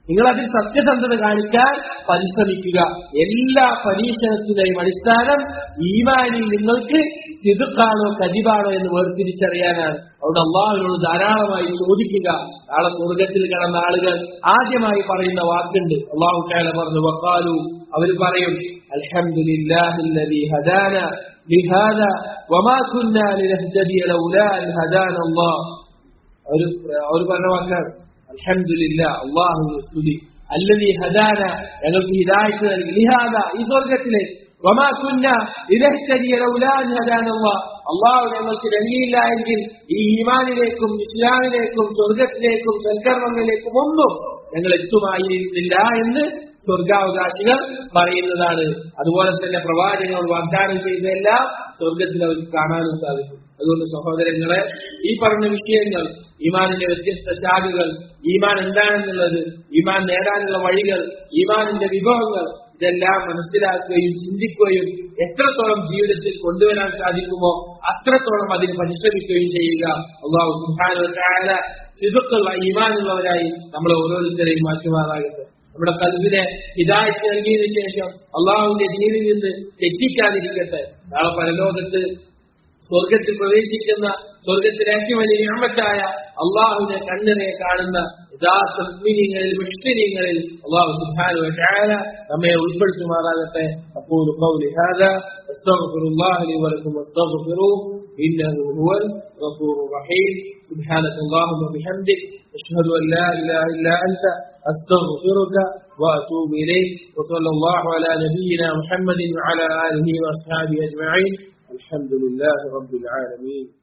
നിങ്ങൾ അതിൽ സത്യസന്ധത കാണിക്കാൻ പരിശ്രമിക്കുക എല്ലാ പരീക്ഷണത്തിന്റെയും അടിസ്ഥാനം ഈമാനിൽ നിങ്ങൾക്ക് സിതുക്കാണോ കതിബാണോ എന്ന് വേർതിരിച്ചറിയാനാണ് അവിടെ അള്ളാഹുവിനോട് ധാരാളമായി ചോദിക്കുക നാളെ സ്വർഗത്തിൽ കിടന്ന ആളുകൾ ആദ്യമായി പറയുന്ന വാക്കുണ്ട് അള്ളാഹു കാല പറഞ്ഞു വക്കാലു അവർ പറയും അൽഹംദുലില്ലാഹില്ലദീ ഹദാന لهذا وما كنا لنهتدي لولا أن هدانا الله ഒരു ഒരു പറഞ്ഞ വാക്കാണ് അൽഹംദുലില്ല അള്ളാഹു സ്തുതി അല്ലതി ഹദാന ഞങ്ങൾക്ക് ഹിദായത്ത് നൽകി ലിഹാദ ഈ സ്വർഗത്തിലെ വമാ കുന്ന ഇലഹ്തദിയ ലൗലാ അൻ ഹദാനല്ലാഹ് അള്ളാഹു ഞങ്ങൾക്ക് നൽകിയില്ല എങ്കിൽ ഈ ഈമാനിലേക്കും ഇസ്ലാമിലേക്കും സ്വർഗത്തിലേക്കും സൽക്കർമ്മങ്ങളിലേക്കും ഒന്നും ഞങ്ങൾ എത്തുമായിരുന്നില്ല എന്ന് സ്വർഗാവകാശികൾ പറയുന്നതാണ് അതുപോലെ തന്നെ പ്രവാചകർ വാഗ്ദാനം ചെയ്തതെല്ലാം സ്വർഗത്തിൽ അവർക്ക് കാണാനും സാധിക്കും അതുകൊണ്ട് സഹോദരങ്ങളെ ഈ പറഞ്ഞ വിഷയങ്ങൾ ഈമാനിന്റെ വ്യത്യസ്ത ശാഖകൾ ഈമാൻ എന്താണെന്നുള്ളത് ഈമാൻ നേടാനുള്ള വഴികൾ ഈമാനിന്റെ വിഭവങ്ങൾ ഇതെല്ലാം മനസ്സിലാക്കുകയും ചിന്തിക്കുകയും എത്രത്തോളം ജീവിതത്തിൽ കൊണ്ടുവരാൻ സാധിക്കുമോ അത്രത്തോളം അതിന് പരിശ്രമിക്കുകയും ചെയ്യുക അള്ളാഹു സുഹാന സിതുക്കുള്ള ഈമാനുള്ളവരായി നമ്മളെ ഓരോരുത്തരെയും മാറ്റുമാറാകട്ടെ നമ്മുടെ കൽവിനെ ഹിദായത്ത് നൽകിയതിനു ശേഷം അള്ളാഹുവിന്റെ ദീനിൽ നിന്ന് തെറ്റിക്കാതിരിക്കട്ടെ നാളെ പരലോകത്ത് സ്വർഗത്തിൽ പ്രവേശിക്കുന്ന സ്വർഗത്തിലേക്ക് വലിയ ഞാമത്തായ അള്ളാഹുവിനെ കണ്ണിനെ കാണുന്ന യഥാർത്ഥ മുസ്ലിങ്ങളിൽ മുസ്ലിങ്ങളിൽ അള്ളാഹു സുബ്ഹാനഹു വതആല നമ്മെ ഉൾപ്പെടുത്തുമാറാകട്ടെ അപ്പോൾ قولي هذا استغفر الله لي ولكم واستغفروه انه هو الغفور الرحيم سبحانك اللهم وبحمدك اشهد ان لا اله الا انت استغفرك واتوب اليك وصلى الله على نبينا محمد وعلى اله واصحابه اجمعين الحمد لله رب العالمين